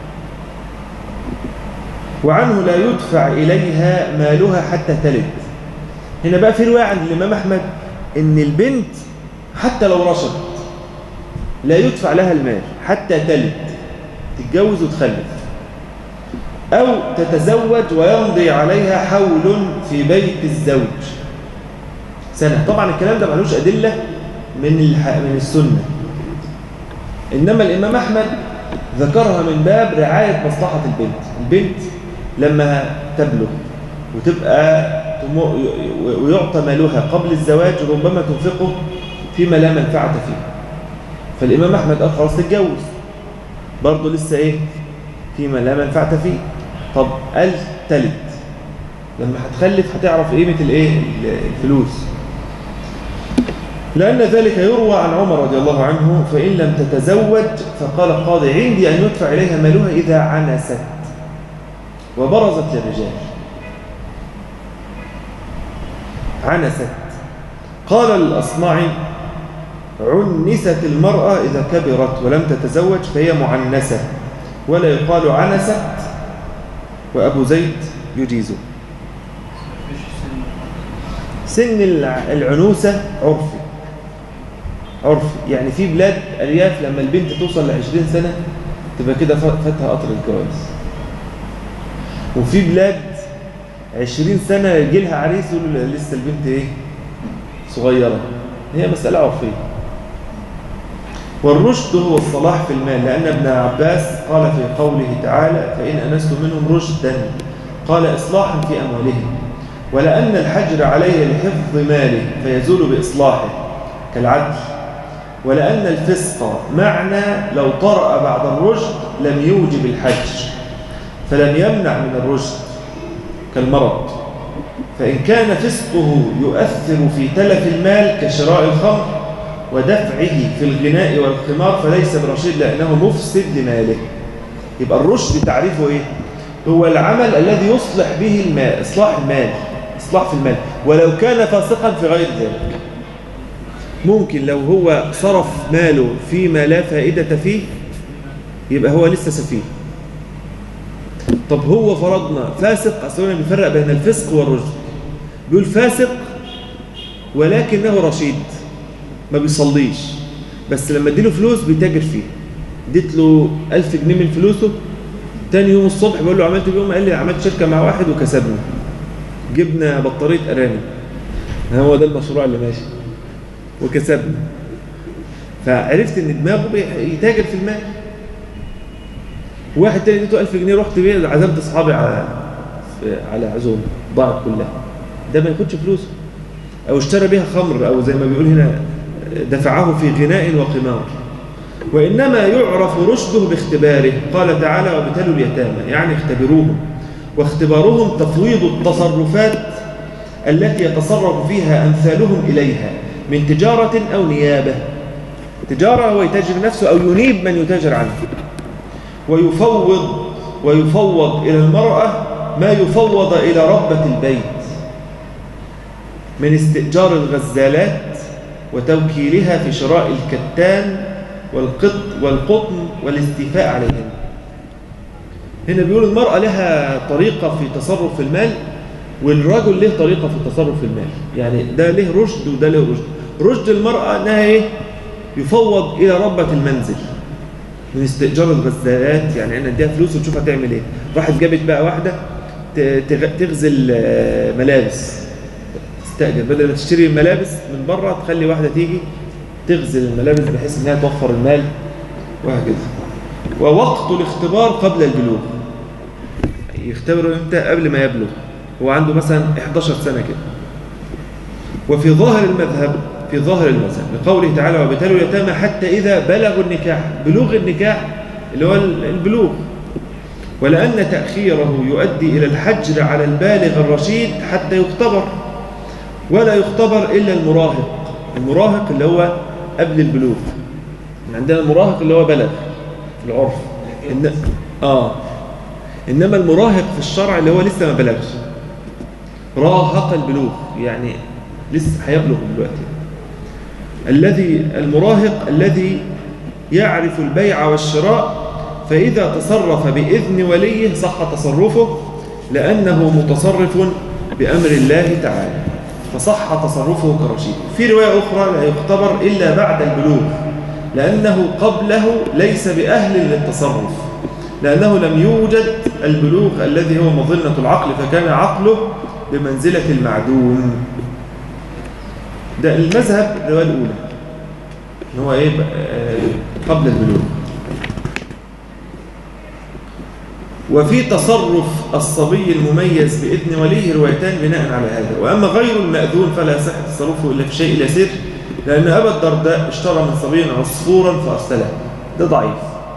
وعنه لا يدفع إليها مالها حتى تلد هنا بقى في رواية عند الإمام أحمد إن البنت حتى لو رشدت لا يدفع لها المال حتى تلد تتجوز وتخلف أو تتزوج ويمضي عليها حول في بيت الزوج سنة طبعا الكلام ده ملوش أدلة من الح... من السنة إنما الإمام أحمد ذكرها من باب رعاية مصلحة البنت البنت لما تبلغ وتبقى تم- ويعطى مالها قبل الزواج ربما تنفقه فيما لا منفعة فيه فالإمام أحمد قال خلاص تتجوز برضه لسه إيه فيما لا منفعة فيه طب قال تلت لما هتخلف هتعرف قيمة الإيه الفلوس لأن ذلك يروى عن عمر رضي الله عنه فإن لم تتزوج فقال القاضي عندي أن يدفع إليها مالها إذا عنست وبرزت للرجال عنست قال الأصمعي عنست المرأة إذا كبرت ولم تتزوج فهي معنسة ولا يقال عنست وأبو زيد يجيزه مفيش سن سن الع- العنوسة عرفي عرفي يعني في بلاد أرياف لما البنت توصل ل 20 سنة تبقى كده ف- فاتها قطر الجواز وفي بلاد عشرين سنة يجي لها عريس يقول له لسه البنت ايه صغيرة هي مسألة عرفية والرشد هو الصلاح في المال لأن ابن عباس قال في قوله تعالى فإن أنستم منهم رشدا قال إصلاحا في أموالهم ولأن الحجر عليه لحفظ ماله فيزول بإصلاحه كالعدل ولأن الفسق معنى لو طرأ بعد الرشد لم يوجب الحجر فلم يمنع من الرشد كالمرض فإن كان فسقه يؤثر في تلف المال كشراء الخمر ودفعه في الغناء والخمار فليس برشيد لأنه مفسد لماله يبقى الرشد تعريفه إيه؟ هو العمل الذي يصلح به المال إصلاح المال إصلاح في المال ولو كان فاسقا في غير ذلك ممكن لو هو صرف ماله فيما لا فائدة فيه يبقى هو لسه سفيه طب هو فرضنا فاسق أصلا بيفرق بين الفسق والرشد بيقول فاسق ولكنه رشيد ما بيصليش بس لما اديله فلوس بيتاجر فيه اديت له 1000 جنيه من فلوسه تاني يوم الصبح بقول له عملت بيوم قال لي عملت شركة مع واحد وكسبنا جبنا بطارية أرانب هو ده المشروع اللي ماشي وكسبنا فعرفت ان دماغه يتاجر في المال واحد تاني اديته 1000 جنيه رحت بيه عزمت اصحابي على على عزومه ضاعت كلها ده ما ياخدش فلوسه او اشترى بيها خمر او زي ما بيقول هنا دفعه في غناء وقمار وانما يعرف رشده باختباره قال تعالى وابتلوا اليتامى يعني اختبروهم واختبارهم تفويض التصرفات التي يتصرف فيها امثالهم اليها من تجاره او نيابه تجاره هو يتاجر نفسه او ينيب من يتاجر عنه ويفوض ويفوض إلى المرأة ما يفوض إلى ربة البيت من استئجار الغزالات وتوكيلها في شراء الكتان والقط والقطن والاستيفاء عليهن هنا بيقول المرأة لها طريقة في تصرف في المال والرجل له طريقة في التصرف في المال يعني ده له رشد وده له رشد رشد المرأة أنها إيه؟ يفوض إلى ربة المنزل من استئجار الغزالات يعني انا اديها فلوس وتشوف هتعمل ايه راحت جابت بقى واحده تغزل ملابس تستاجر بدل ما تشتري الملابس من بره تخلي واحده تيجي تغزل الملابس بحيث انها توفر المال وهكذا ووقت الاختبار قبل البلوغ يختبروا امتى قبل ما يبلغ هو عنده مثلا 11 سنه كده وفي ظاهر المذهب في ظاهر المذهب لقوله تعالى وابتلوا اليتامى حتى إذا بلغوا النكاح بلوغ النكاح اللي هو البلوغ ولأن تأخيره يؤدي إلى الحجر على البالغ الرشيد حتى يختبر ولا يختبر إلا المراهق المراهق اللي هو قبل البلوغ عندنا المراهق اللي هو بلغ في العرف إن... آه إنما المراهق في الشرع اللي هو لسه ما بلغش راهق البلوغ يعني لسه هيبلغ دلوقتي الذي المراهق الذي يعرف البيع والشراء فإذا تصرف بإذن وليه صح تصرفه لأنه متصرف بأمر الله تعالى فصح تصرفه كرشيد في رواية أخرى لا يختبر إلا بعد البلوغ لأنه قبله ليس بأهل للتصرف لأنه لم يوجد البلوغ الذي هو مظنة العقل فكان عقله بمنزلة المعدوم ده المذهب الرواية الأولى إن هو إيه قبل البلوغ وفي تصرف الصبي المميز بإذن وليه روايتان بناء على هذا وأما غير المأذون فلا يصح تصرفه إلا في شيء يسير لأن أبا الدرداء اشترى من صبي عصفورا فأرسله ده ضعيف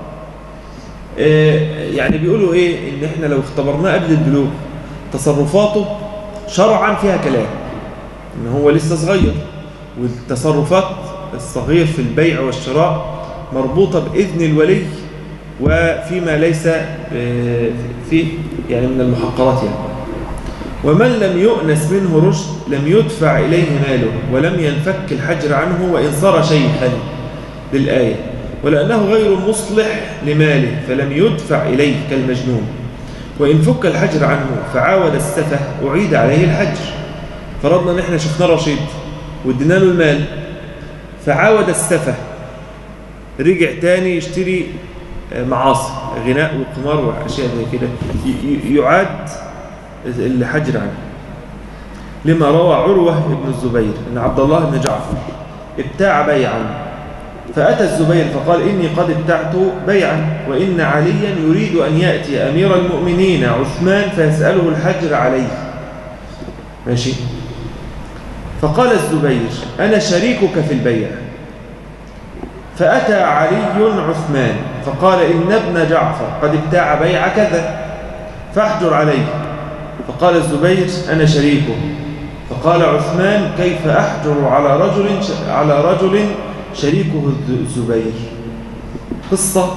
يعني بيقولوا إيه إن إحنا لو اختبرناه قبل البلوغ تصرفاته شرعا فيها كلام إن هو لسه صغير والتصرفات الصغير في البيع والشراء مربوطة بإذن الولي وفيما ليس فيه يعني من المحقرات يعني ومن لم يؤنس منه رشد لم يدفع إليه ماله ولم ينفك الحجر عنه وإن صار شيخا للآية ولأنه غير مصلح لماله فلم يدفع إليه كالمجنون وإن فك الحجر عنه فعاود السفه أعيد عليه الحجر فرضنا ان احنا شفنا رشيد وادينا له المال فعاود السفه رجع تاني يشتري آه، معاصي غناء وقمار واشياء زي كده ي- ي- يعاد الحجر عنه لما روى عروة بن الزبير أن عبد الله بن جعفر ابتاع بيعا فأتى الزبير فقال إني قد ابتعت بيعا وإن عليا يريد أن يأتي أمير المؤمنين عثمان فيسأله الحجر عليه ماشي فقال الزبير أنا شريكك في البيع فأتى علي عثمان فقال إن ابن جعفر قد ابتاع بيع كذا فاحجر عليه فقال الزبير أنا شريكه فقال عثمان كيف أحجر على رجل على رجل شريكه الز- الزبير قصة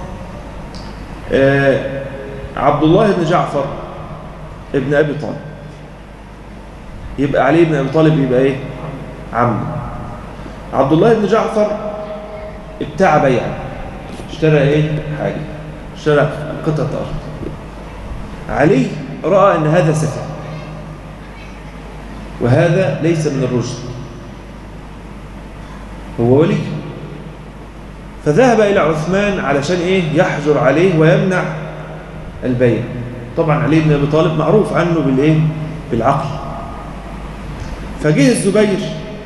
آه عبد الله بن جعفر ابن أبي طالب يبقى علي بن أبي طالب يبقى إيه عم عبد الله بن جعفر ابتاع بيعا اشترى إيه حاجة اشترى قطعة أرض علي رأى أن هذا سفه وهذا ليس من الرشد هو ولي فذهب إلى عثمان علشان إيه يحجر عليه ويمنع البيع طبعا علي بن أبي طالب معروف عنه بالإيه بالعقل فجه الزبير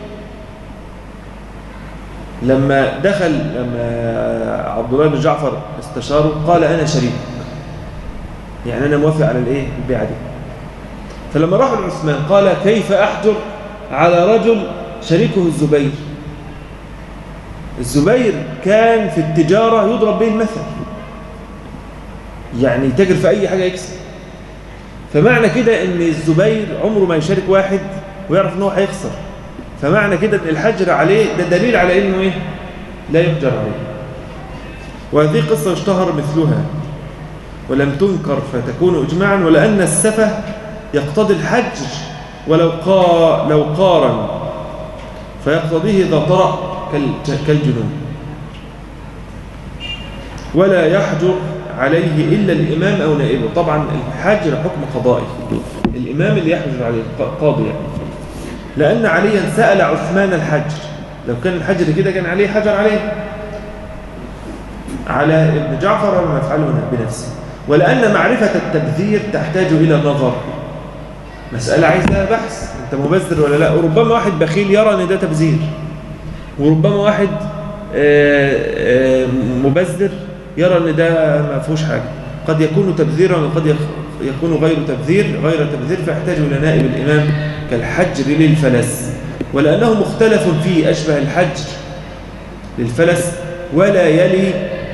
لما دخل لما عبد الله بن جعفر استشاره قال أنا شريك يعني أنا موافق على الإيه البيعة دي فلما راح لعثمان قال كيف أحجر على رجل شريكه الزبير الزبير كان في التجارة يضرب به المثل يعني يتاجر في أي حاجة يكسب فمعنى كده ان الزبير عمره ما يشارك واحد ويعرف ان هو هيخسر فمعنى كده ان الحجر عليه ده دليل على انه ايه لا يحجر عليه وهذه قصة اشتهر مثلها ولم تنكر فتكون اجماعا ولان السفه يقتضي الحجر ولو قا لو قارن فيقتضيه اذا طرأ كال- كالجنون ولا يحجر عليه إلا الإمام أو نائبه طبعا الحجر حكم قضائي الإمام اللي يحجر عليه ق- قاضي يعني لأن عليا سأل عثمان الحجر لو كان الحجر كده كان عليه حجر عليه على ابن جعفر وما يفعله بنفسه ولأن معرفة التبذير تحتاج إلى نظر مسألة عايزة بحث أنت مبذر ولا لا وربما واحد بخيل يرى أن ده تبذير وربما واحد آه، آه، مبذر يرى ان ده ما فيهوش حاجه قد يكون تبذيرا وقد يخ- يكون غير تبذير غير تبذير فيحتاج الى نائب الامام كالحجر للفلس ولانه مختلف فيه اشبه الحجر للفلس ولا يلي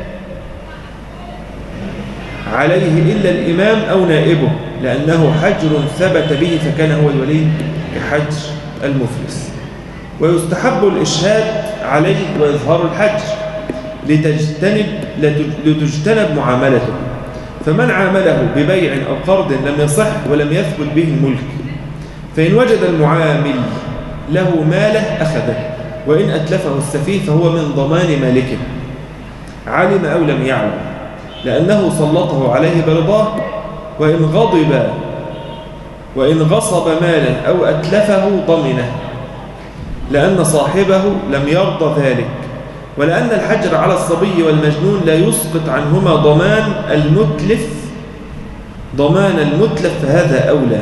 عليه الا الامام او نائبه لانه حجر ثبت به فكان هو الولي كحجر المفلس ويستحب الإشهاد عليه وإظهار الحجر لتجتنب لتجتنب معاملته فمن عامله ببيع أو قرض لم يصح ولم يثبت به الملك فإن وجد المعامل له ماله أخذه وإن أتلفه السفيه فهو من ضمان مالكه علم أو لم يعلم لأنه سلطه عليه برضاه وإن غضب وإن غصب ماله أو أتلفه ضمنه لأن صاحبه لم يرضى ذلك ولأن الحجر على الصبي والمجنون لا يسقط عنهما ضمان المتلف ضمان المتلف فهذا أولى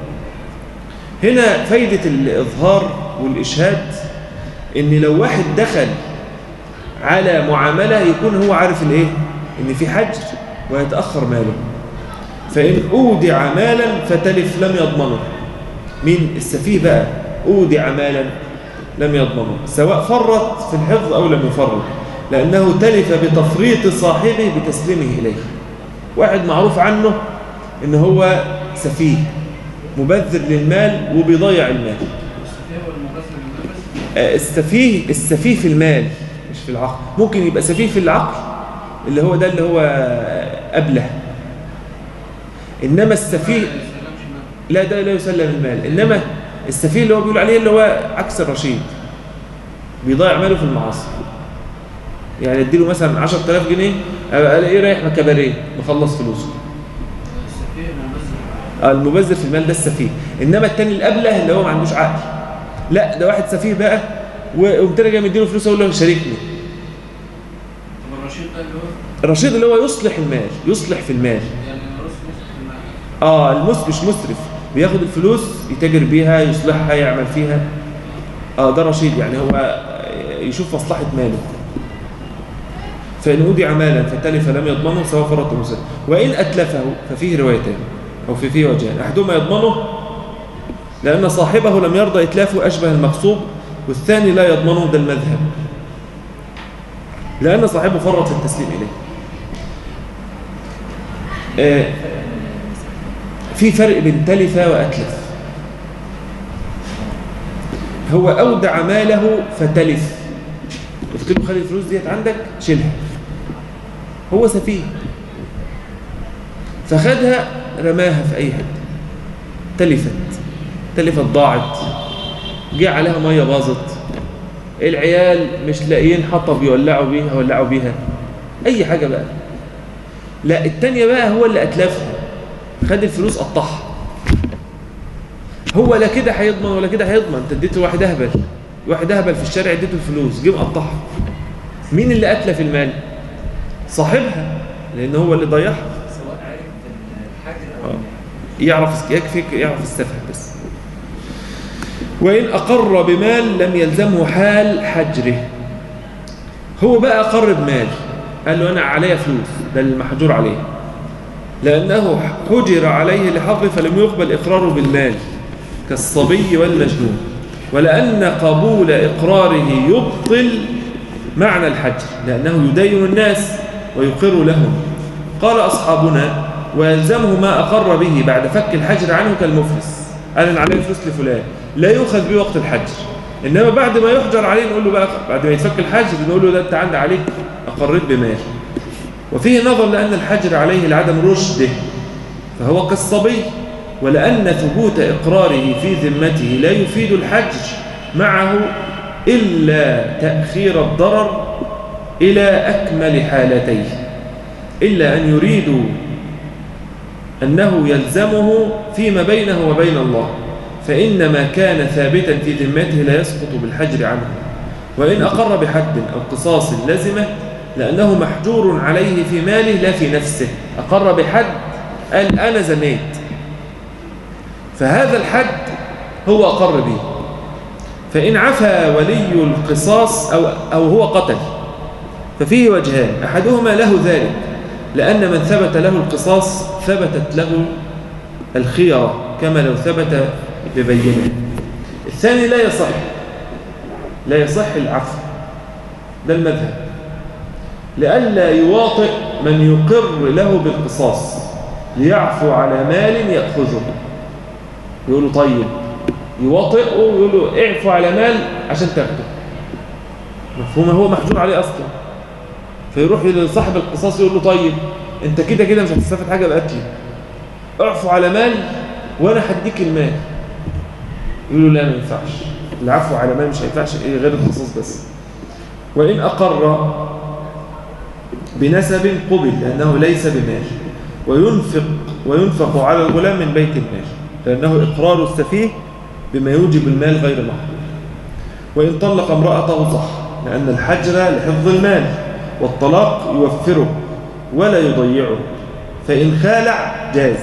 هنا فايدة الإظهار والإشهاد إن لو واحد دخل على معاملة يكون هو عارف الإيه إن في حجر ويتأخر ماله فإن أودع مالا فتلف لم يضمنه مين السفيه بقى أودع مالا لم يضمنه سواء فرط في الحفظ أو لم يفرط لأنه تلف بتفريط صاحبه بتسليمه إليه واحد معروف عنه إن هو سفيه مبذر للمال وبيضيع المال السفيه والمغسل للنفس آه، السفيه السفيه في المال مش في العقل ممكن يبقى سفيه في العقل اللي هو ده اللي هو أبله إنما السفيه ما يسلمش منه. لا ده لا يسلم المال إنما السفيه اللي هو بيقول عليه اللي هو عكس الرشيد بيضيع ماله في المعاصي يعني اديله مثلا 10000 جنيه أبقى الاقيه رايح كباريه مخلص فلوسه السفيه المغسل آه، المبذر في المال ده السفيه انما التاني الابله اللي هو ما عندوش عقل لا ده واحد سفيه بقى وقمت انا جاي مديله فلوس اقول له شاركني طب الرشيد ده اللي الرشيد اللي هو يصلح المال يصلح في المال يعني رأس مصر المال اه المس مش مسرف بياخد الفلوس يتاجر بيها يصلحها يعمل فيها اه ده رشيد يعني هو يشوف مصلحة ماله فإن أودع مالا فتلف لم يضمنه سواء فرط المسلم وإن أتلفه ففيه روايتان أو في فيه وجهان أحدهما يضمنه لأن صاحبه لم يرضى إتلافه أشبه المغصوب والثاني لا يضمنه ده المذهب لأن صاحبه فرط في التسليم إليه آه في فرق بين تلف وأتلف هو أودع ماله فتلف قلت له خلي الفلوس ديت عندك شيلها هو سفيه فخدها رماها في أي حته تلفت تلفت ضاعت جه عليها مية باظت العيال مش لاقيين حطب يولعوا بيها ولعوا بيها أي حاجة بقى لا التانية بقى هو اللي أتلفها خد الفلوس قطعها هو لا كده هيضمن ولا كده هيضمن انت اديته واحد اهبل واحد اهبل في الشارع اديته الفلوس جه مقطعها مين اللي اتلف المال صاحبها لان هو اللي ضيعها سواء عارف الحجر او آه. يعرف يكفي يعرف السفه بس وإن أقر بمال لم يلزمه حال حجره هو بقى أقر بمال قال له أنا عليا فلوس ده المحجور عليه لأنه حجر عليه لحظه فلم يقبل إقراره بالمال كالصبي والمجنون ولأن قبول إقراره يبطل معنى الحجر لأنه يدين الناس ويقر لهم قال أصحابنا ويلزمه ما أقر به بعد فك الحجر عنه كالمفلس قال أنا عليه فلوس لفلان لا يؤخذ به وقت الحجر إنما بعد ما يحجر عليه نقول له بقى بعد ما يتفك الحجر نقول له ده أنت عندك عليك أقريت بمال وفيه نظر لأن الحجر عليه لعدم رشده فهو كالصبي ولأن ثبوت إقراره في ذمته لا يفيد الحجر معه إلا تأخير الضرر إلى أكمل حالتيه إلا أن يريدوا أنه يلزمه فيما بينه وبين الله فإن ما كان ثابتا في ذمته لا يسقط بالحجر عنه وإن أقر بحد أو قصاص لزمه لأنه محجور عليه في ماله لا في نفسه أقر بحد قال أنا زنيت فهذا الحد هو أقر به فإن عفى ولي القصاص أو, أو هو قتل ففيه وجهان أحدهما له ذلك لأن من ثبت له القصاص ثبتت له الخيرة كما لو ثبت ببينه الثاني لا يصح لا يصح العفو ده المذهب لئلا يواطئ من يقر له بالقصاص ليعفو على مال يأخذه يقول له طيب يواطئه ويقول له اعفو على مال عشان تاخده مفهوم هو محجور عليه أصلا فيروح لصاحب القصاص يقول له طيب انت كده كده مش هتستفاد حاجة بقتلي اعفو على مال وانا هديك المال يقول له لا ما ينفعش العفو على مال مش هينفعش ايه غير القصاص بس وإن أقر بنسب قبل لأنه ليس بمال وينفق وينفق على الغلام من بيت المال لأنه إقرار السفيه بما يوجب المال غير محظور وإن طلق امرأته صح لأن الحجر لحفظ المال والطلاق يوفره ولا يضيعه فإن خالع جاز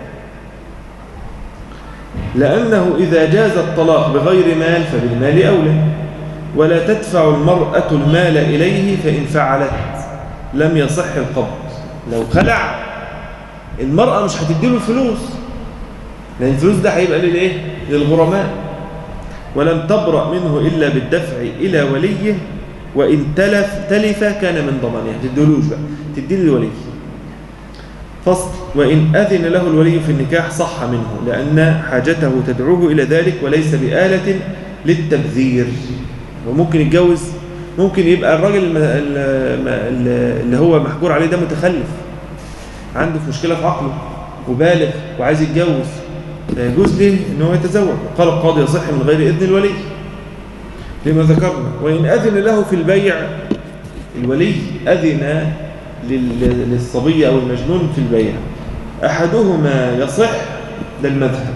لأنه إذا جاز الطلاق بغير مال فبالمال أولى ولا تدفع المرأة المال إليه فإن فعلت لم يصح القبض لو خلع المرأة مش هتديله الفلوس لأن الفلوس ده هيبقى للإيه؟ للغرماء ولم تبرأ منه إلا بالدفع إلى وليه وإن تلف تلف كان من ضمانها تدلوش بقى تدي للولي فصل وإن أذن له الولي في النكاح صح منه لأن حاجته تدعوه إلى ذلك وليس بآلة للتبذير وممكن يتجوز ممكن يبقى الراجل الم- ال- ال- اللي هو محجور عليه ده متخلف عنده مشكلة في عقله وبالغ وعايز يتجوز فيجوز له ان هو يتزوج قال القاضي يصح من غير إذن الولي لما ذكرنا وإن أذن له في البيع الولي أذن لل- للصبي أو المجنون في البيع أحدهما يصح للمذهب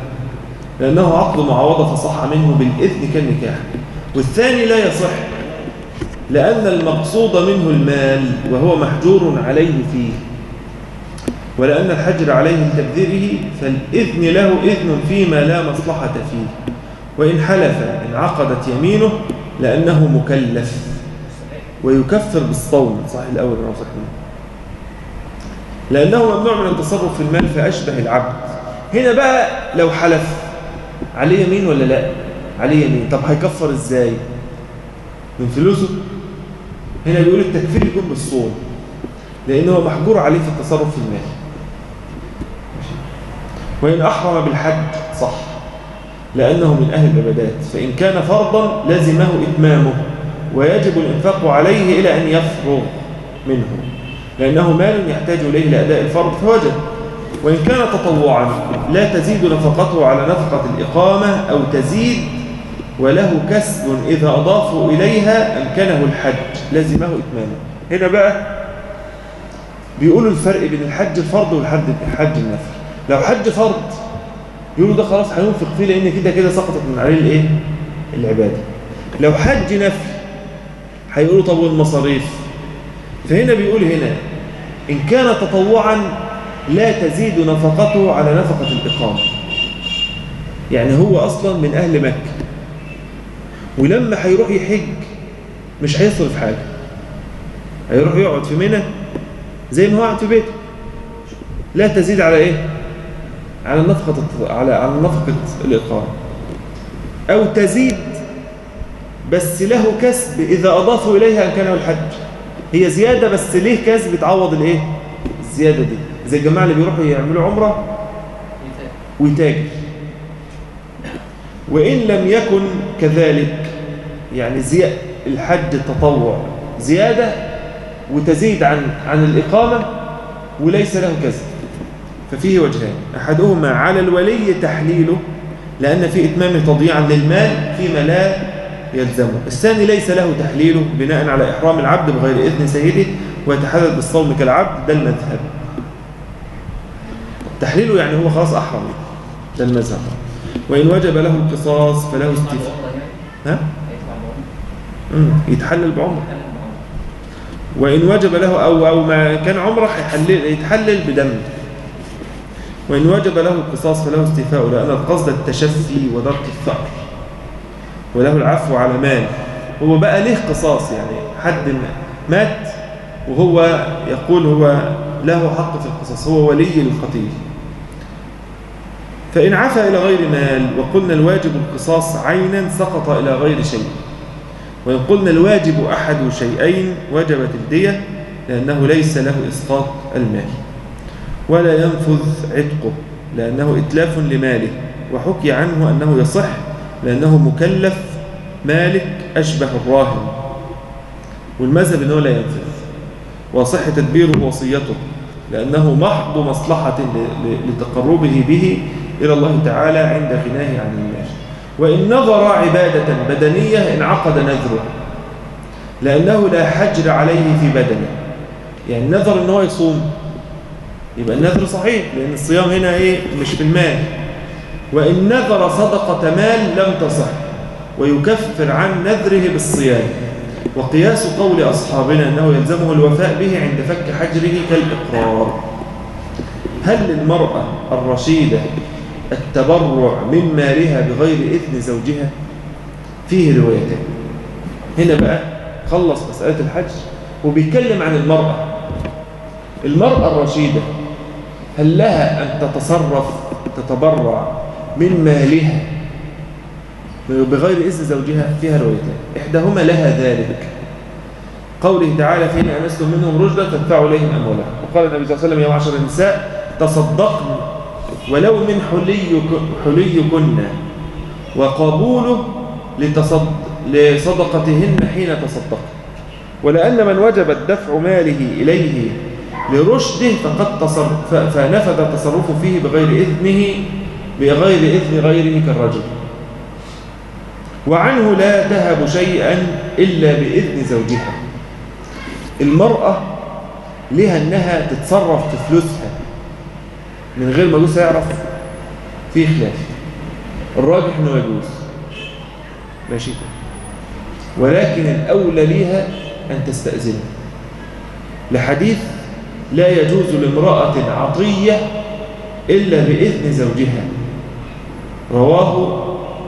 لأنه عقد معاوضة فصح منه بالإذن كالنكاح والثاني لا يصح لأن المقصود منه المال وهو محجور عليه فيه ولأن الحجر عليه لتبذيره فالإذن له إذن فيما لا مصلحة فيه وإن حلف انعقدت يمينه لأنه مكلف ويكفر بالصوم صحيح الأول أو صحيح لأنه ممنوع من التصرف في المال فأشبه العبد هنا بقى لو حلف عليه يمين ولا لا عليه يمين طب هيكفر ازاي من فلوسه هنا بيقول التكفير يكون بالصوم لأنه هو محجور عليه في التصرف في المال ماشي. وإن أحرم بالحج صح لأنه من أهل العبادات فإن كان فرضا لزمه إتمامه ويجب الإنفاق عليه إلى أن يفرغ منه لأنه مال يحتاج إليه لأداء الفرض فوجب وإن كان تطوعا لا تزيد نفقته على نفقة الإقامة أو تزيد وله كسب إذا أضافوا إليها أمكنه الحج لزمه إتمامه هنا بقى بيقولوا الفرق بين الحج الفرض والحج الحج النفل لو حج فرض يقولوا ده خلاص هينفق فيه لأن كده كده سقطت من عليه الإيه؟ العبادة لو حج نفل هيقولوا طب والمصاريف فهنا بيقول هنا إن كان تطوعا لا تزيد نفقته على نفقة الإقامة يعني هو أصلا من أهل مكة ولما هيروح يحج مش هيصرف حاجة هيروح يقعد في منى زي ما هو قاعد في بيته لا تزيد على إيه على نفقة على على نفقة الإقامة أو تزيد بس له كسب إذا أضافوا إليها أن كان الحج هي زيادة بس ليه كسب تعوض الإيه الزيادة دي زي الجماعة اللي بيروحوا يعملوا عمرة ويتاجر وإن لم يكن كذلك يعني زي الحج التطوع زيادة وتزيد عن عن الإقامة وليس له كذب ففيه وجهان أحدهما على الولي تحليله لأن في إتمام تضييعا للمال فيما لا يلزمه الثاني ليس له تحليله بناء على إحرام العبد بغير إذن سيده ويتحدث بالصوم كالعبد ده المذهب تحليله يعني هو خلاص أحرم ده المذهب وإن وجب له القصاص فله استفاء ها؟ مم. يتحلل بعمر وإن وجب له أو, أو ما كان عمره هيحلل يتحلل بدم وإن وجب له القصاص فله استيفاء لأن القصد التشفي ودرك الثأر وله العفو على مال هو بقى ليه قصاص يعني حد مات وهو يقول هو له حق في القصاص هو ولي القتيل فإن عفى إلى غير مال وقلنا الواجب القصاص عينا سقط إلى غير شيء وإن قلنا الواجب أحد شيئين وجبت الدية لأنه ليس له إسقاط المال ولا ينفذ عتقه لأنه إتلاف لماله وحكي عنه أنه يصح لأنه مكلف مالك أشبه الراهن والمذهب أنه لا ينفذ وصح تدبيره وصيته لأنه محض مصلحة لتقربه به إلى الله تعالى عند غناه عن المال وإن نظر عبادة بدنية انعقد نذره لأنه لا حجر عليه في بدنه يعني نذر أنه يصوم يبقى النذر صحيح لأن الصيام هنا إيه مش في المال وإن نذر صدقة مال لم تصح ويكفر عن نذره بالصيام وقياس قول أصحابنا أنه يلزمه الوفاء به عند فك حجره كالإقرار هل للمرأة الرشيدة التبرع من مالها بغير إذن زوجها فيه روايتين هنا بقى خلص مسألة الحج وبيتكلم عن المرأة المرأة الرشيدة هل لها أن تتصرف تتبرع من مالها بغير إذن زوجها فيها روايتين إحداهما لها ذلك قوله تعالى فإن أنستم منهم رشدا فادفعوا إليهم أموالهم وقال النبي صلى الله عليه وسلم يا معشر النساء تصدقن ولو من حلي حليكن وقبوله لتصد لصدقتهن حين تصدق ولأن من وجب الدفع ماله إليه لرشده فقد تصرف فنفذ التصرف فيه بغير إذنه بغير إذن غيره كالرجل وعنه لا تهب شيئا إلا بإذن زوجها المرأة لها أنها تتصرف في فلوسها من غير ما جوزها يعرف في خلاف الراجح أنه يجوز ماشي ولكن الأولى ليها أن تستأذنه لحديث لا يجوز لامرأة عطية إلا بإذن زوجها رواه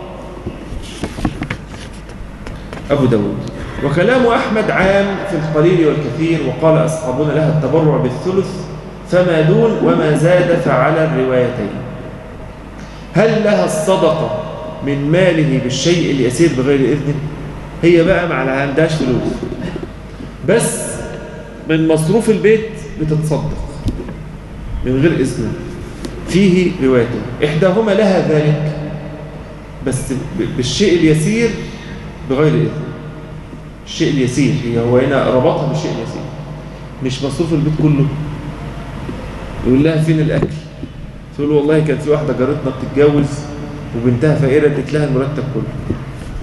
أبو داود وكلام أحمد عام في القليل والكثير وقال أصحابنا لها التبرع بالثلث فما دون وما زاد فعلى الروايتين هل لها الصدقة من ماله بالشيء اليسير بغير إذنه هي بقى ما عندهاش فلوس بس من مصروف البيت بتتصدق من غير إذنه فيه روايته إحداهما لها ذلك بس ب- بالشيء اليسير بغير إذن الشيء اليسير هي هو هنا ربطها بالشيء اليسير مش مصروف البيت كله يقول لها فين الأكل تقول له والله كان في واحدة جارتنا بتتجوز وبنتها فقيرة ادت لها المرتب كله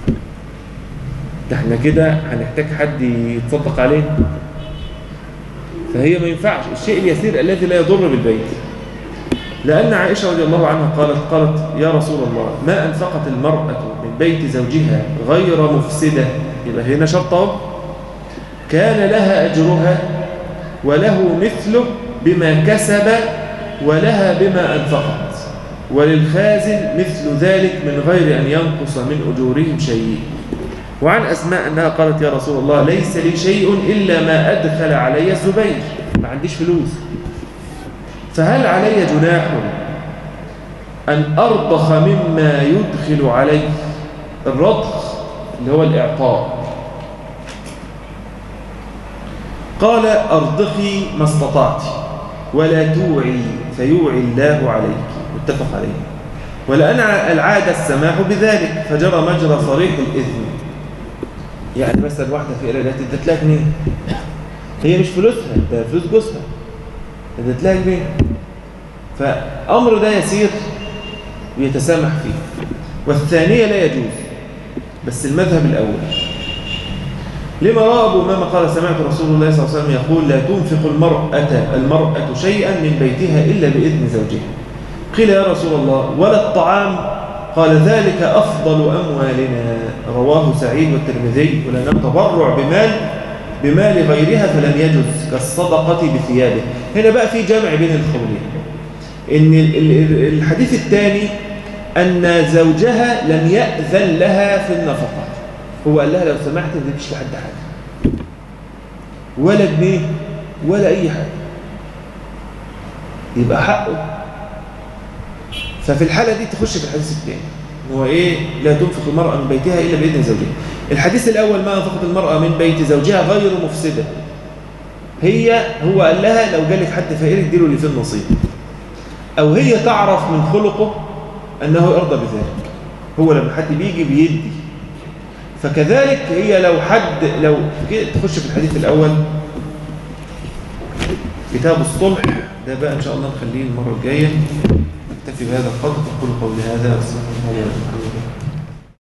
ده احنا كده هنحتاج حد يتصدق علينا فهي ما ينفعش الشيء اليسير الذي لا يضر بالبيت لأن عائشة رضي الله عنها قالت قالت يا رسول الله ما أنفقت المرأة من بيت زوجها غير مفسدة يبقى هنا شرط اهو كان لها أجرها وله مثله بما كسب ولها بما أنفقت وللخازن مثل ذلك من غير أن ينقص من أجورهم شيء وعن أسماء أنها قالت يا رسول الله ليس لي شيء إلا ما أدخل علي الزبير ما عنديش فلوس فهل علي جناح أن أرضخ مما يدخل علي الرضخ اللي هو الإعطاء قال أرضخي ما استطعت ولا توعي فيوعي الله عليك متفق عليه ولأن العادة السماح بذلك فجرى مجرى صريح الإذن يعني مثلا واحدة في إيرادات ادت لها جنيه هي مش فلوسها ده فلوس جوزها ادت لها جنيه فأمر ده يسير ويتسامح فيه والثانية لا يجوز بس المذهب الأول لما رأى أبو أمامة قال سمعت رسول الله صلى الله عليه وسلم يقول لا تنفق المرأة المرأة شيئا من بيتها إلا بإذن زوجها قيل يا رسول الله ولا الطعام قال ذلك أفضل أموالنا رواه سعيد والترمذي ولأن التبرع بمال بمال غيرها فلم يجوز كالصدقة بثيابه هنا بقى في جمع بين القولين إن ال- ال- الحديث الثاني أن زوجها لم يأذن لها في النفقة هو قال لها لو سمحت ما تديش لحد حاجة ولا جنيه ولا أي حاجة يبقى حقه ففي الحالة دي تخش في الحديث الثاني هو إيه لا تنفق المرأة من بيتها إلا بإذن زوجها الحديث الأول ما أنفقت المرأة من بيت زوجها غير مفسدة هي هو قال لها لو جالك حد فقير اديله اللي فيه النصيب أو هي تعرف من خلقه أنه يرضى بذلك هو لما حد بيجي بيدي فكذلك هي لو حد لو كده تخش في الحديث الأول كتاب الصلح ده بقى إن شاء الله نخليه المرة الجاية نكتفي بهذا القدر أقول قولي هذا أستغفر الله لي ولكم